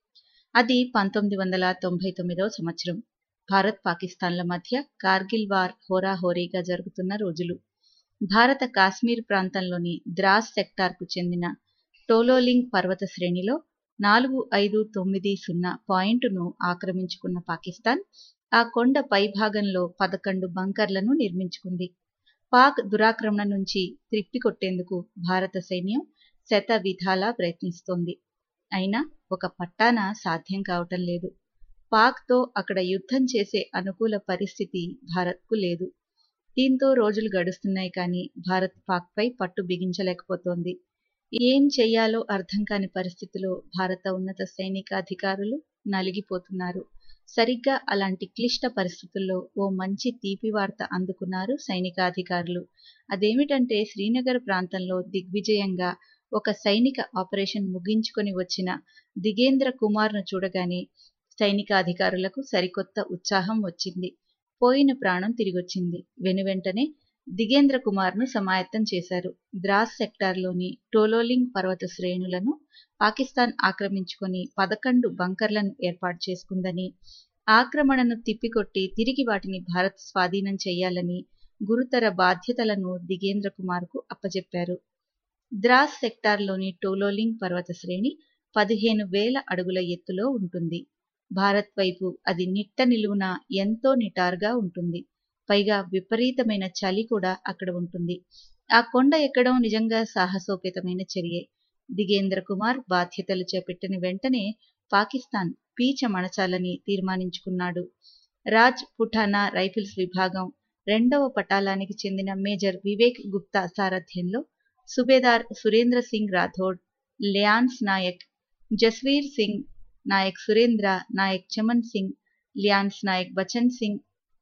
అది పంతొమ్మిది వందల తొంభై తొమ్మిదవ సంవత్సరం భారత్ పాకిస్తాన్ల మధ్య కార్గిల్ వార్ హోరాహోరీగా జరుగుతున్న రోజులు భారత కాశ్మీర్ ప్రాంతంలోని ద్రాస్ సెక్టార్కు చెందిన టోలోలింగ్ పర్వత శ్రేణిలో నాలుగు ఐదు తొమ్మిది సున్నా పాయింట్ను ఆక్రమించుకున్న పాకిస్తాన్ ఆ కొండ పైభాగంలో పదకొండు బంకర్లను నిర్మించుకుంది పాక్ దురాక్రమణ నుంచి త్రిప్పికొట్టేందుకు భారత సైన్యం శత విధాలా ప్రయత్నిస్తోంది అయినా ఒక పట్టాన సాధ్యం కావటం లేదు పాక్తో అక్కడ యుద్ధం చేసే అనుకూల పరిస్థితి భారత్కు లేదు దీంతో రోజులు గడుస్తున్నాయి కానీ భారత్ పాక్పై పట్టు బిగించలేకపోతోంది ఏం చెయ్యాలో అర్థం కాని పరిస్థితిలో భారత ఉన్నత సైనికాధికారులు నలిగిపోతున్నారు సరిగ్గా అలాంటి క్లిష్ట పరిస్థితుల్లో ఓ మంచి తీపి వార్త అందుకున్నారు సైనికాధికారులు అదేమిటంటే శ్రీనగర్ ప్రాంతంలో దిగ్విజయంగా ఒక సైనిక ఆపరేషన్ ముగించుకొని వచ్చిన దిగేంద్ర కుమార్ను చూడగానే సైనికాధికారులకు సరికొత్త ఉత్సాహం వచ్చింది పోయిన ప్రాణం తిరిగొచ్చింది వెనువెంటనే దిగేంద్ర కుమార్ను సమాయత్తం చేశారు ద్రాస్ సెక్టార్లోని టోలోలింగ్ పర్వత శ్రేణులను పాకిస్తాన్ ఆక్రమించుకొని పదకొండు బంకర్లను ఏర్పాటు చేసుకుందని ఆక్రమణను తిప్పికొట్టి తిరిగి వాటిని భారత్ స్వాధీనం చేయాలని గురుతర బాధ్యతలను దిగేంద్ర కుమార్కు అప్పచెప్పారు ద్రాస్ సెక్టార్లోని టోలోలింగ్ పర్వత శ్రేణి పదిహేను వేల అడుగుల ఎత్తులో ఉంటుంది భారత్ వైపు అది నిట్ట నిలువున ఎంతో నిటారుగా ఉంటుంది పైగా విపరీతమైన చలి కూడా అక్కడ ఉంటుంది ఆ కొండ ఎక్కడం నిజంగా సాహసోపేతమైన చర్యే దిగేంద్ర కుమార్ బాధ్యతలు చేపట్టిన వెంటనే పాకిస్తాన్ పీచ మణచాలని తీర్మానించుకున్నాడు రాజ్ పుఠానా రైఫిల్స్ విభాగం రెండవ పటాలానికి చెందిన మేజర్ వివేక్ గుప్తా సారథ్యంలో subedar Surendra Singh Rathore lance naik Jasvir Singh naik Surendra naik Chaman Singh lance naik Bachan Singh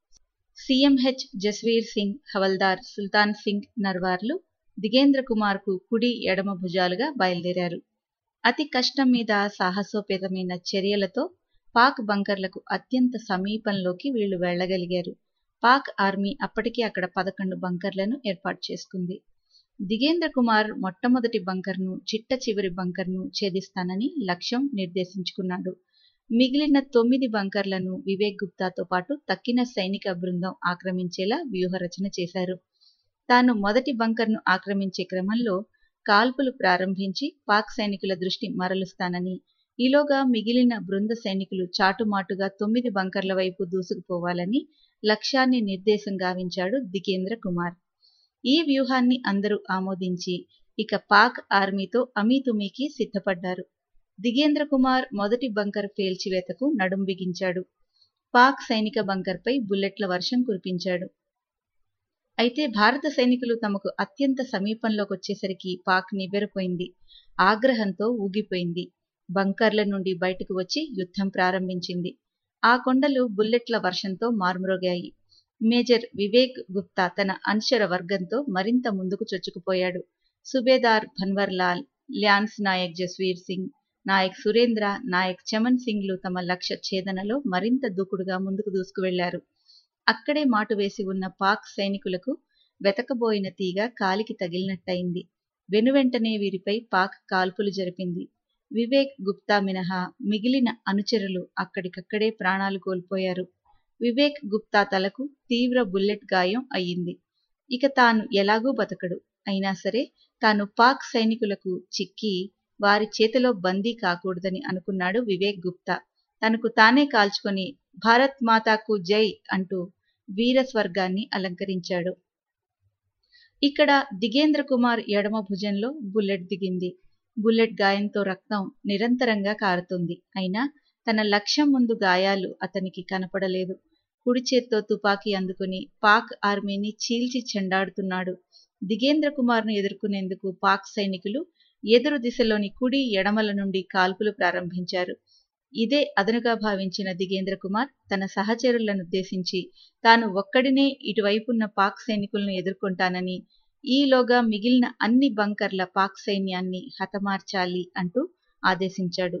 CMH Jasvir Singh havildar Sultan Singh నర్వార్లు దిగేంద్ర కుమార్కు కుడి ఎడమ భుజాలుగా బయలుదేరారు అతి కష్టం మీద సాహసోపేతమైన చర్యలతో పాక్ బంకర్లకు అత్యంత సమీపంలోకి వీళ్లు వెళ్లగలిగారు పాక్ ఆర్మీ అప్పటికే అక్కడ పదకొండు బంకర్లను ఏర్పాటు చేసుకుంది దిగేంద్ర కుమార్ మొట్టమొదటి బంకర్ను చిట్ట చివరి బంకర్ను ఛేదిస్తానని లక్ష్యం నిర్దేశించుకున్నాడు మిగిలిన తొమ్మిది బంకర్లను వివేక్ గుప్తాతో పాటు తక్కిన సైనిక బృందం ఆక్రమించేలా వ్యూహరచన చేశారు తాను మొదటి బంకర్ను ఆక్రమించే క్రమంలో కాల్పులు ప్రారంభించి పాక్ సైనికుల దృష్టి మరలుస్తానని ఈలోగా మిగిలిన బృంద సైనికులు చాటుమాటుగా తొమ్మిది బంకర్ల వైపు దూసుకుపోవాలని లక్ష్యాన్ని నిర్దేశం గావించాడు దిగేంద్ర కుమార్ ఈ వ్యూహాన్ని అందరూ ఆమోదించి ఇక పాక్ ఆర్మీతో అమీతుమీకి సిద్ధపడ్డారు దిగేంద్ర కుమార్ మొదటి బంకర్ పేల్చివేతకు నడుం బిగించాడు పాక్ సైనిక బంకర్పై బుల్లెట్ల వర్షం కురిపించాడు అయితే భారత సైనికులు తమకు అత్యంత సమీపంలోకి వచ్చేసరికి పాక్ నివ్వెరపోయింది ఆగ్రహంతో ఊగిపోయింది బంకర్ల నుండి బయటకు వచ్చి యుద్ధం ప్రారంభించింది ఆ కొండలు బుల్లెట్ల వర్షంతో మార్మురోగాయి మేజర్ వివేక్ గుప్తా తన అనుచర వర్గంతో మరింత ముందుకు చొచ్చుకుపోయాడు సుబేదార్ భన్వర్లాల్ ల్యాన్స్ నాయక్ జస్వీర్ సింగ్ నాయక్ సురేంద్ర నాయక్ చమన్ సింగ్లు తమ లక్ష్య ఛేదనలో మరింత దూకుడుగా ముందుకు దూసుకువెళ్లారు అక్కడే మాటు వేసి ఉన్న పాక్ సైనికులకు వెతకబోయిన తీగ కాలికి తగిలినట్టయింది వెనువెంటనే వీరిపై పాక్ కాల్పులు జరిపింది వివేక్ గుప్తా మినహా మిగిలిన అనుచరులు అక్కడికక్కడే ప్రాణాలు కోల్పోయారు వివేక్ గుప్తా తలకు తీవ్ర బుల్లెట్ గాయం అయ్యింది ఇక తాను ఎలాగూ బతకడు అయినా సరే తాను పాక్ సైనికులకు చిక్కి వారి చేతిలో బందీ కాకూడదని అనుకున్నాడు వివేక్ గుప్తా తనకు తానే కాల్చుకొని భారత్ మాతాకు జై అంటూ వీర స్వర్గాన్ని అలంకరించాడు ఇక్కడ దిగేంద్ర కుమార్ ఎడమ భుజంలో బుల్లెట్ దిగింది బుల్లెట్ గాయంతో రక్తం నిరంతరంగా కారుతుంది అయినా తన లక్ష్యం ముందు గాయాలు అతనికి కనపడలేదు కుడి చేత్తో తుపాకీ అందుకుని పాక్ ఆర్మీని చీల్చి చెండాడుతున్నాడు దిగేంద్ర కుమార్ను ఎదుర్కొనేందుకు పాక్ సైనికులు ఎదురు దిశలోని కుడి ఎడమల నుండి కాల్పులు ప్రారంభించారు ఇదే అదనుగా భావించిన దిగేంద్ర కుమార్ తన సహచరులను ఉద్దేశించి తాను ఒక్కడినే ఇటువైపున్న పాక్ సైనికులను ఎదుర్కొంటానని ఈలోగా మిగిలిన అన్ని బంకర్ల పాక్ సైన్యాన్ని హతమార్చాలి అంటూ ఆదేశించాడు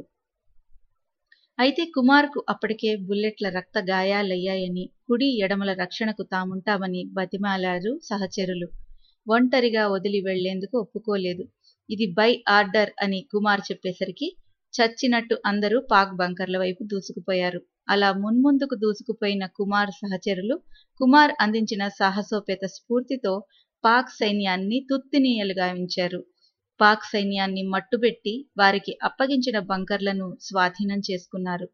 అయితే కుమార్కు అప్పటికే బుల్లెట్ల రక్త గాయాలయ్యాయని కుడి ఎడమల రక్షణకు తాముంటామని బతిమాలారు సహచరులు ఒంటరిగా వదిలి వెళ్లేందుకు ఒప్పుకోలేదు ఇది బై ఆర్డర్ అని కుమార్ చెప్పేసరికి చచ్చినట్టు అందరూ పాక్ బంకర్ల వైపు దూసుకుపోయారు అలా మున్ముందుకు దూసుకుపోయిన కుమార్ సహచరులు కుమార్ అందించిన సాహసోపేత స్ఫూర్తితో పాక్ సైన్యాన్ని తుత్తినీయలుగా ఉంచారు పాక్ సైన్యాన్ని మట్టుబెట్టి వారికి అప్పగించిన బంకర్లను స్వాధీనం చేసుకున్నారు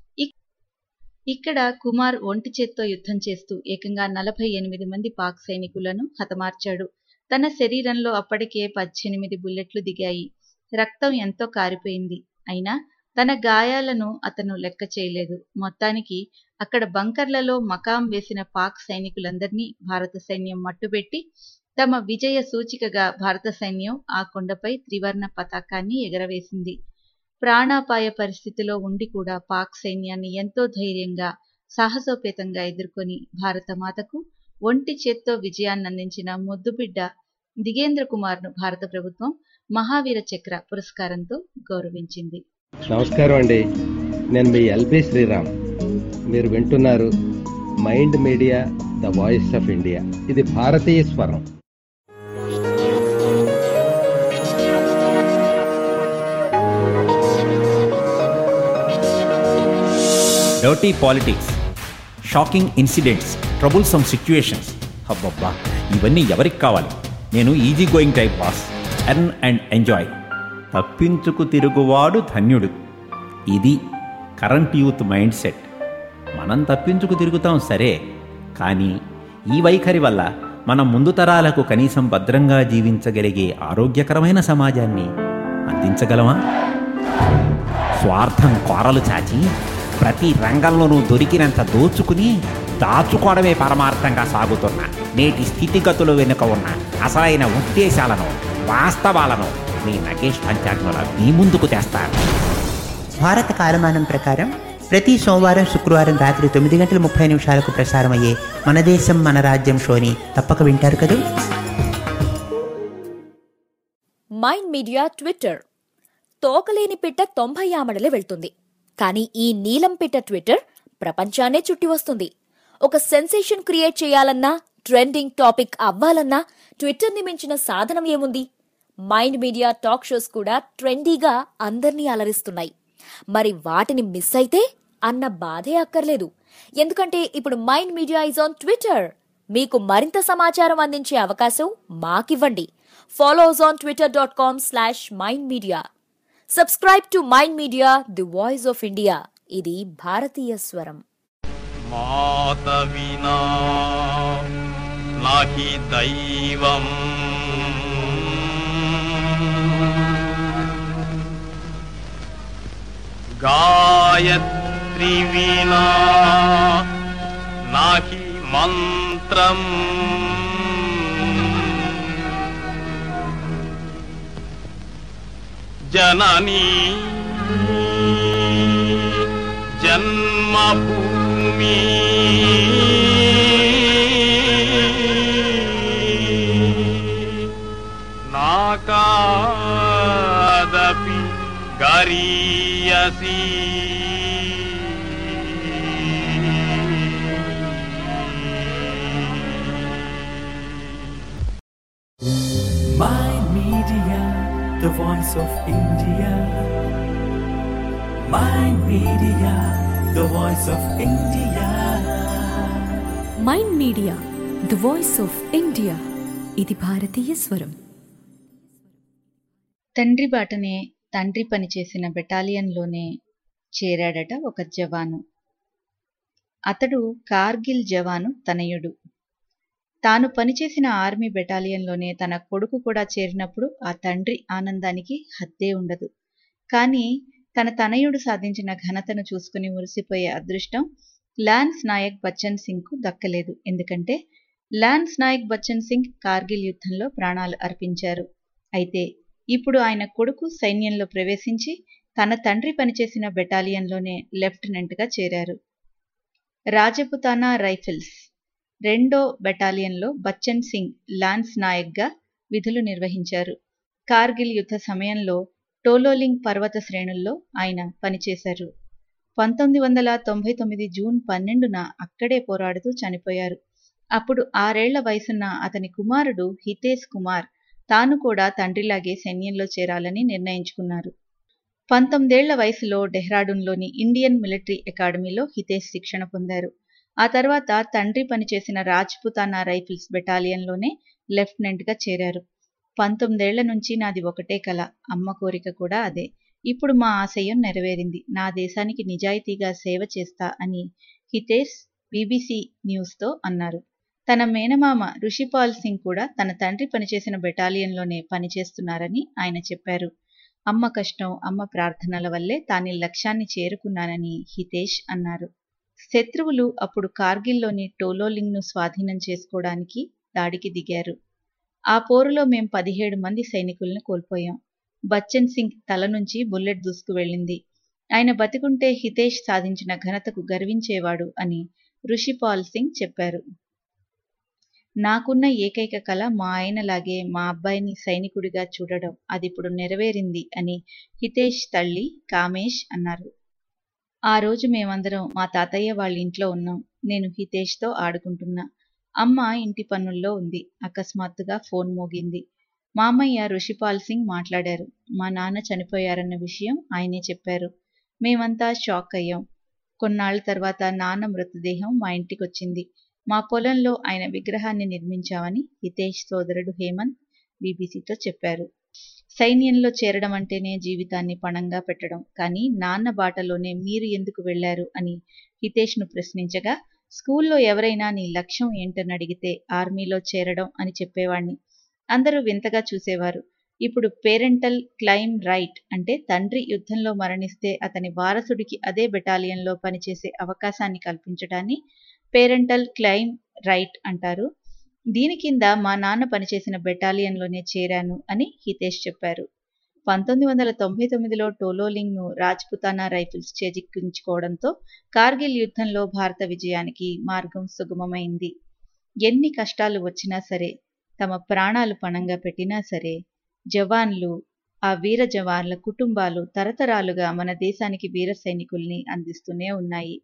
ఇక్కడ కుమార్ ఒంటి చేత్తో యుద్ధం చేస్తూ ఏకంగా నలభై ఎనిమిది మంది పాక్ సైనికులను హతమార్చాడు తన శరీరంలో అప్పటికే పద్దెనిమిది బుల్లెట్లు దిగాయి రక్తం ఎంతో కారిపోయింది అయినా తన గాయాలను అతను లెక్క చేయలేదు మొత్తానికి అక్కడ బంకర్లలో మకాం వేసిన పాక్ సైనికులందరినీ భారత సైన్యం మట్టుబెట్టి తమ విజయ సూచికగా భారత సైన్యం ఆ కొండపై త్రివర్ణ పతాకాన్ని ఎగరవేసింది ప్రాణాపాయ పరిస్థితిలో ఉండి కూడా పాక్ సైన్యాన్ని ఎంతో ధైర్యంగా సాహసోపేతంగా ఎదుర్కొని భారతమాతకు ఒంటి చేత్తో విజయాన్ని అందించిన ముద్దుబిడ్డ దిగేంద్ర కుమార్ను భారత ప్రభుత్వం మహావీర చక్ర పురస్కారంతో గౌరవించింది నమస్కారం అండి నేను మీ ఎల్బి శ్రీరామ్ మీరు వింటున్నారు Mind Media the voice of India ఇది భారతీయ స్వరం dirty politics shocking incidents troublesome situations అబ్బబ్బా ఇవన్నీ ఎవరికి కావాలి నేను easy going type boss earn and enjoy తప్పించుకు తిరుగువాడు ధన్యుడు ఇది కరెంట్ యూత్ మైండ్ సెట్ మనం తప్పించుకు తిరుగుతాం సరే కానీ ఈ వైఖరి వల్ల మనం ముందు తరాలకు కనీసం భద్రంగా జీవించగలిగే ఆరోగ్యకరమైన సమాజాన్ని అందించగలమా స్వార్థం కోరలు చాచి ప్రతి రంగంలోనూ దొరికినంత దోచుకుని దాచుకోవడమే పరమార్థంగా సాగుతున్న నేటి స్థితిగతులు వెనుక ఉన్న అసలైన ఉద్దేశాలను వాస్తవాలను మీ నగేష్ పంచాగ్నుల మీ ముందుకు తెస్తారు భారత కాలమానం ప్రకారం ప్రతి సోమవారం శుక్రవారం రాత్రి తొమ్మిది గంటల ముప్పై నిమిషాలకు ప్రసారమయ్యే మన దేశం మన రాజ్యం షోని తప్పక వింటారు కదూ మైండ్ మీడియా ట్విట్టర్ తోకలేని పిట్ట తొంభై ఆమడలే వెళ్తుంది కానీ ఈ నీలం పిట్ట ట్విట్టర్ ప్రపంచాన్నే చుట్టి వస్తుంది ఒక సెన్సేషన్ క్రియేట్ చేయాలన్నా ట్రెండింగ్ టాపిక్ అవ్వాలన్నా ట్విట్టర్ని మించిన సాధనం ఏముంది మైండ్ మీడియా టాక్ షోస్ కూడా ట్రెండీగా అందర్నీ అలరిస్తున్నాయి మరి వాటిని మిస్ అయితే అన్న బాధే అక్కర్లేదు ఎందుకంటే ఇప్పుడు Mind Media is on Twitter మీకు మరింత సమాచారం అందించే అవకాశం మాకివ్వండి follow us on Twitter dot com slash Mind Media subscribe to Mind Media the voice of India ఇది భారతీయ స్వరం మాత వినా నాహి దైవం గాయత్రి వినా నాహి మంత్రం జననీ జన్మభూమి నాకాదపి గరీయసి Mind Media, the voice of India. Mind Media, the voice of India. Mind Media the voice of India ఇది భారతీయ స్వరం తండ్రి బాటనే తండ్రి పనిచేసిన బెటాలియన్లోనే చేరాడట ఒక జవాను అతడు కార్గిల్ జవాను తనయుడు తాను పనిచేసిన ఆర్మీ బెటాలియన్లోనే తన కొడుకు కూడా చేరినప్పుడు ఆ తండ్రి ఆనందానికి హద్దే ఉండదు కానీ తన తనయుడు సాధించిన ఘనతను చూసుకుని మురిసిపోయే అదృష్టం లాన్స్ నాయక్ బచ్చన్ సింగ్కు దక్కలేదు ఎందుకంటే లాన్స్ నాయక్ బచ్చన్ సింగ్ కార్గిల్ యుద్ధంలో ప్రాణాలు అర్పించారు అయితే ఇప్పుడు ఆయన కొడుకు సైన్యంలో ప్రవేశించి తన తండ్రి పనిచేసిన బెటాలియన్లోనే లెఫ్టినెంట్గా చేరారు రాజపుతానా రైఫిల్స్ రెండో బెటాలియన్లో బచ్చన్ సింగ్ లాన్స్ నాయక్గా విధులు నిర్వహించారు కార్గిల్ యుద్ధ సమయంలో టోలోలింగ్ పర్వత శ్రేణుల్లో ఆయన పనిచేశారు పంతొమ్మిది వందల తొంభై తొమ్మిది జూన్ పన్నెండున అక్కడే పోరాడుతూ చనిపోయారు అప్పుడు ఆరేళ్ల వయసున్న అతని కుమారుడు హితేష్ కుమార్ తాను కూడా తండ్రిలాగే సైన్యంలో చేరాలని నిర్ణయించుకున్నారు పంతొమ్మిదేళ్ల వయసులో డెహ్రాడూన్లోని ఇండియన్ మిలిటరీ అకాడమీలో హితేష్ శిక్షణ పొందారు ఆ తర్వాత తండ్రి పనిచేసిన రాజ్పుతానా రైఫిల్స్ బెటాలియన్లోనే లెఫ్టినెంట్గా చేరారు పంతొమ్మిదేళ్ల నుంచి నాది ఒకటే కల అమ్మ కోరిక కూడా అదే ఇప్పుడు మా ఆశయం నెరవేరింది నా దేశానికి నిజాయితీగా సేవ చేస్తా అని హితేష్ బీబీసీ న్యూస్తో అన్నారు తన మేనమామ ఋషిపాల్ సింగ్ కూడా తన తండ్రి పనిచేసిన బెటాలియన్లోనే పనిచేస్తున్నారని ఆయన చెప్పారు అమ్మ కష్టం అమ్మ ప్రార్థనల వల్లే తాని లక్ష్యాన్ని చేరుకున్నానని హితేష్ అన్నారు శత్రువులు అప్పుడు కార్గిల్లోని టోలోలింగ్ను స్వాధీనం చేసుకోవడానికి దాడికి దిగారు ఆ పోరులో మేం పదిహేడు మంది సైనికులను కోల్పోయాం బచ్చన్ సింగ్ తల నుంచి బుల్లెట్ దూసుకు వెళ్ళింది ఆయన బతికుంటే హితేష్ సాధించిన ఘనతకు గర్వించేవాడు అని ఋషిపాల్ సింగ్ చెప్పారు నాకున్న ఏకైక కళ మా ఆయనలాగే మా అబ్బాయిని సైనికుడిగా చూడడం అది ఇప్పుడు నెరవేరింది అని హితేష్ తల్లి కామేష్ అన్నారు ఆ రోజు మేమందరం మా తాతయ్య వాళ్ళ ఇంట్లో ఉన్నాం నేను హితేష్తో ఆడుకుంటున్నా అమ్మ ఇంటి పనుల్లో ఉంది అకస్మాత్తుగా ఫోన్ మోగింది మామయ్య ఋషిపాల్ సింగ్ మాట్లాడారు మా నాన్న చనిపోయారన్న విషయం ఆయనే చెప్పారు మేమంతా షాక్ అయ్యాం కొన్నాళ్ల తర్వాత నాన్న మృతదేహం మా ఇంటికొచ్చింది మా పొలంలో ఆయన విగ్రహాన్ని నిర్మించామని హితేష్ సోదరుడు హేమంత్ బీబీసీతో చెప్పారు సైన్యంలో చేరడం అంటేనే జీవితాన్ని పణంగా పెట్టడం కానీ నాన్న బాటలోనే మీరు ఎందుకు వెళ్లారు అని హితేష్ను ప్రశ్నించగా స్కూల్లో ఎవరైనా నీ లక్ష్యం ఏంటని అడిగితే ఆర్మీలో చేరడం అని చెప్పేవాణ్ణి అందరూ వింతగా చూసేవారు ఇప్పుడు పేరెంటల్ క్లైమ్ రైట్ అంటే తండ్రి యుద్ధంలో మరణిస్తే అతని వారసుడికి అదే బెటాలియన్లో పనిచేసే అవకాశాన్ని కల్పించడాన్ని పేరెంటల్ క్లైమ్ రైట్ అంటారు దీని కింద మా నాన్న పనిచేసిన బెటాలియన్లోనే చేరాను అని హితేష్ చెప్పారు పంతొమ్మిది వందల తొంభై తొమ్మిదిలో టోలోలింగ్ను రాజ్పుతానా రైఫిల్స్ చేజిక్కించుకోవడంతో కార్గిల్ యుద్ధంలో భారత విజయానికి మార్గం సుగమమైంది ఎన్ని కష్టాలు వచ్చినా సరే తమ ప్రాణాలు పణంగా పెట్టినా సరే జవాన్లు ఆ వీర జవాన్ల కుటుంబాలు తరతరాలుగా మన దేశానికి వీర సైనికుల్ని అందిస్తూనే ఉన్నాయి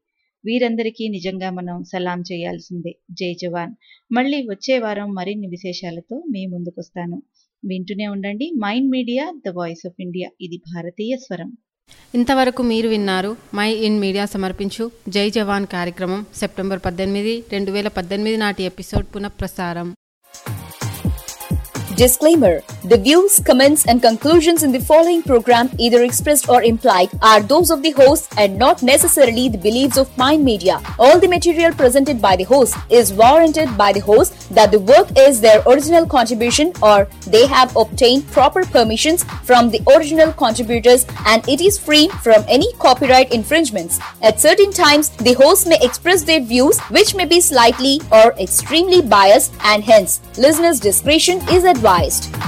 వీరందరికీ నిజంగా మనం సలాం చేయాల్సిందే జై జవాన్ మళ్ళీ వచ్చే వారం మరిన్ని విశేషాలతో మీ ముందుకొస్తాను వింటూనే ఉండండి Mind Media the voice of India ఇది భారతీయ స్వరం ఇంతవరకు మీరు విన్నారు మై ఇన్ మీడియా సమర్పించు జై జవాన్ కార్యక్రమం సెప్టెంబర్ పద్దెనిమిది రెండు వేల పద్దెనిమిది నాటి ఎపిసోడ్ పునఃప్రసారం Disclaimer The views, comments, and conclusions in the following program, either expressed or implied, are those of the host and not necessarily the beliefs of Mind Media. All the material presented by the host is warranted by the host that the work is their original contribution or they have obtained proper permissions from the original contributors and it is free from any copyright infringements. At certain times, the host may express their views which may be slightly or extremely biased and hence listeners' discretion is advised.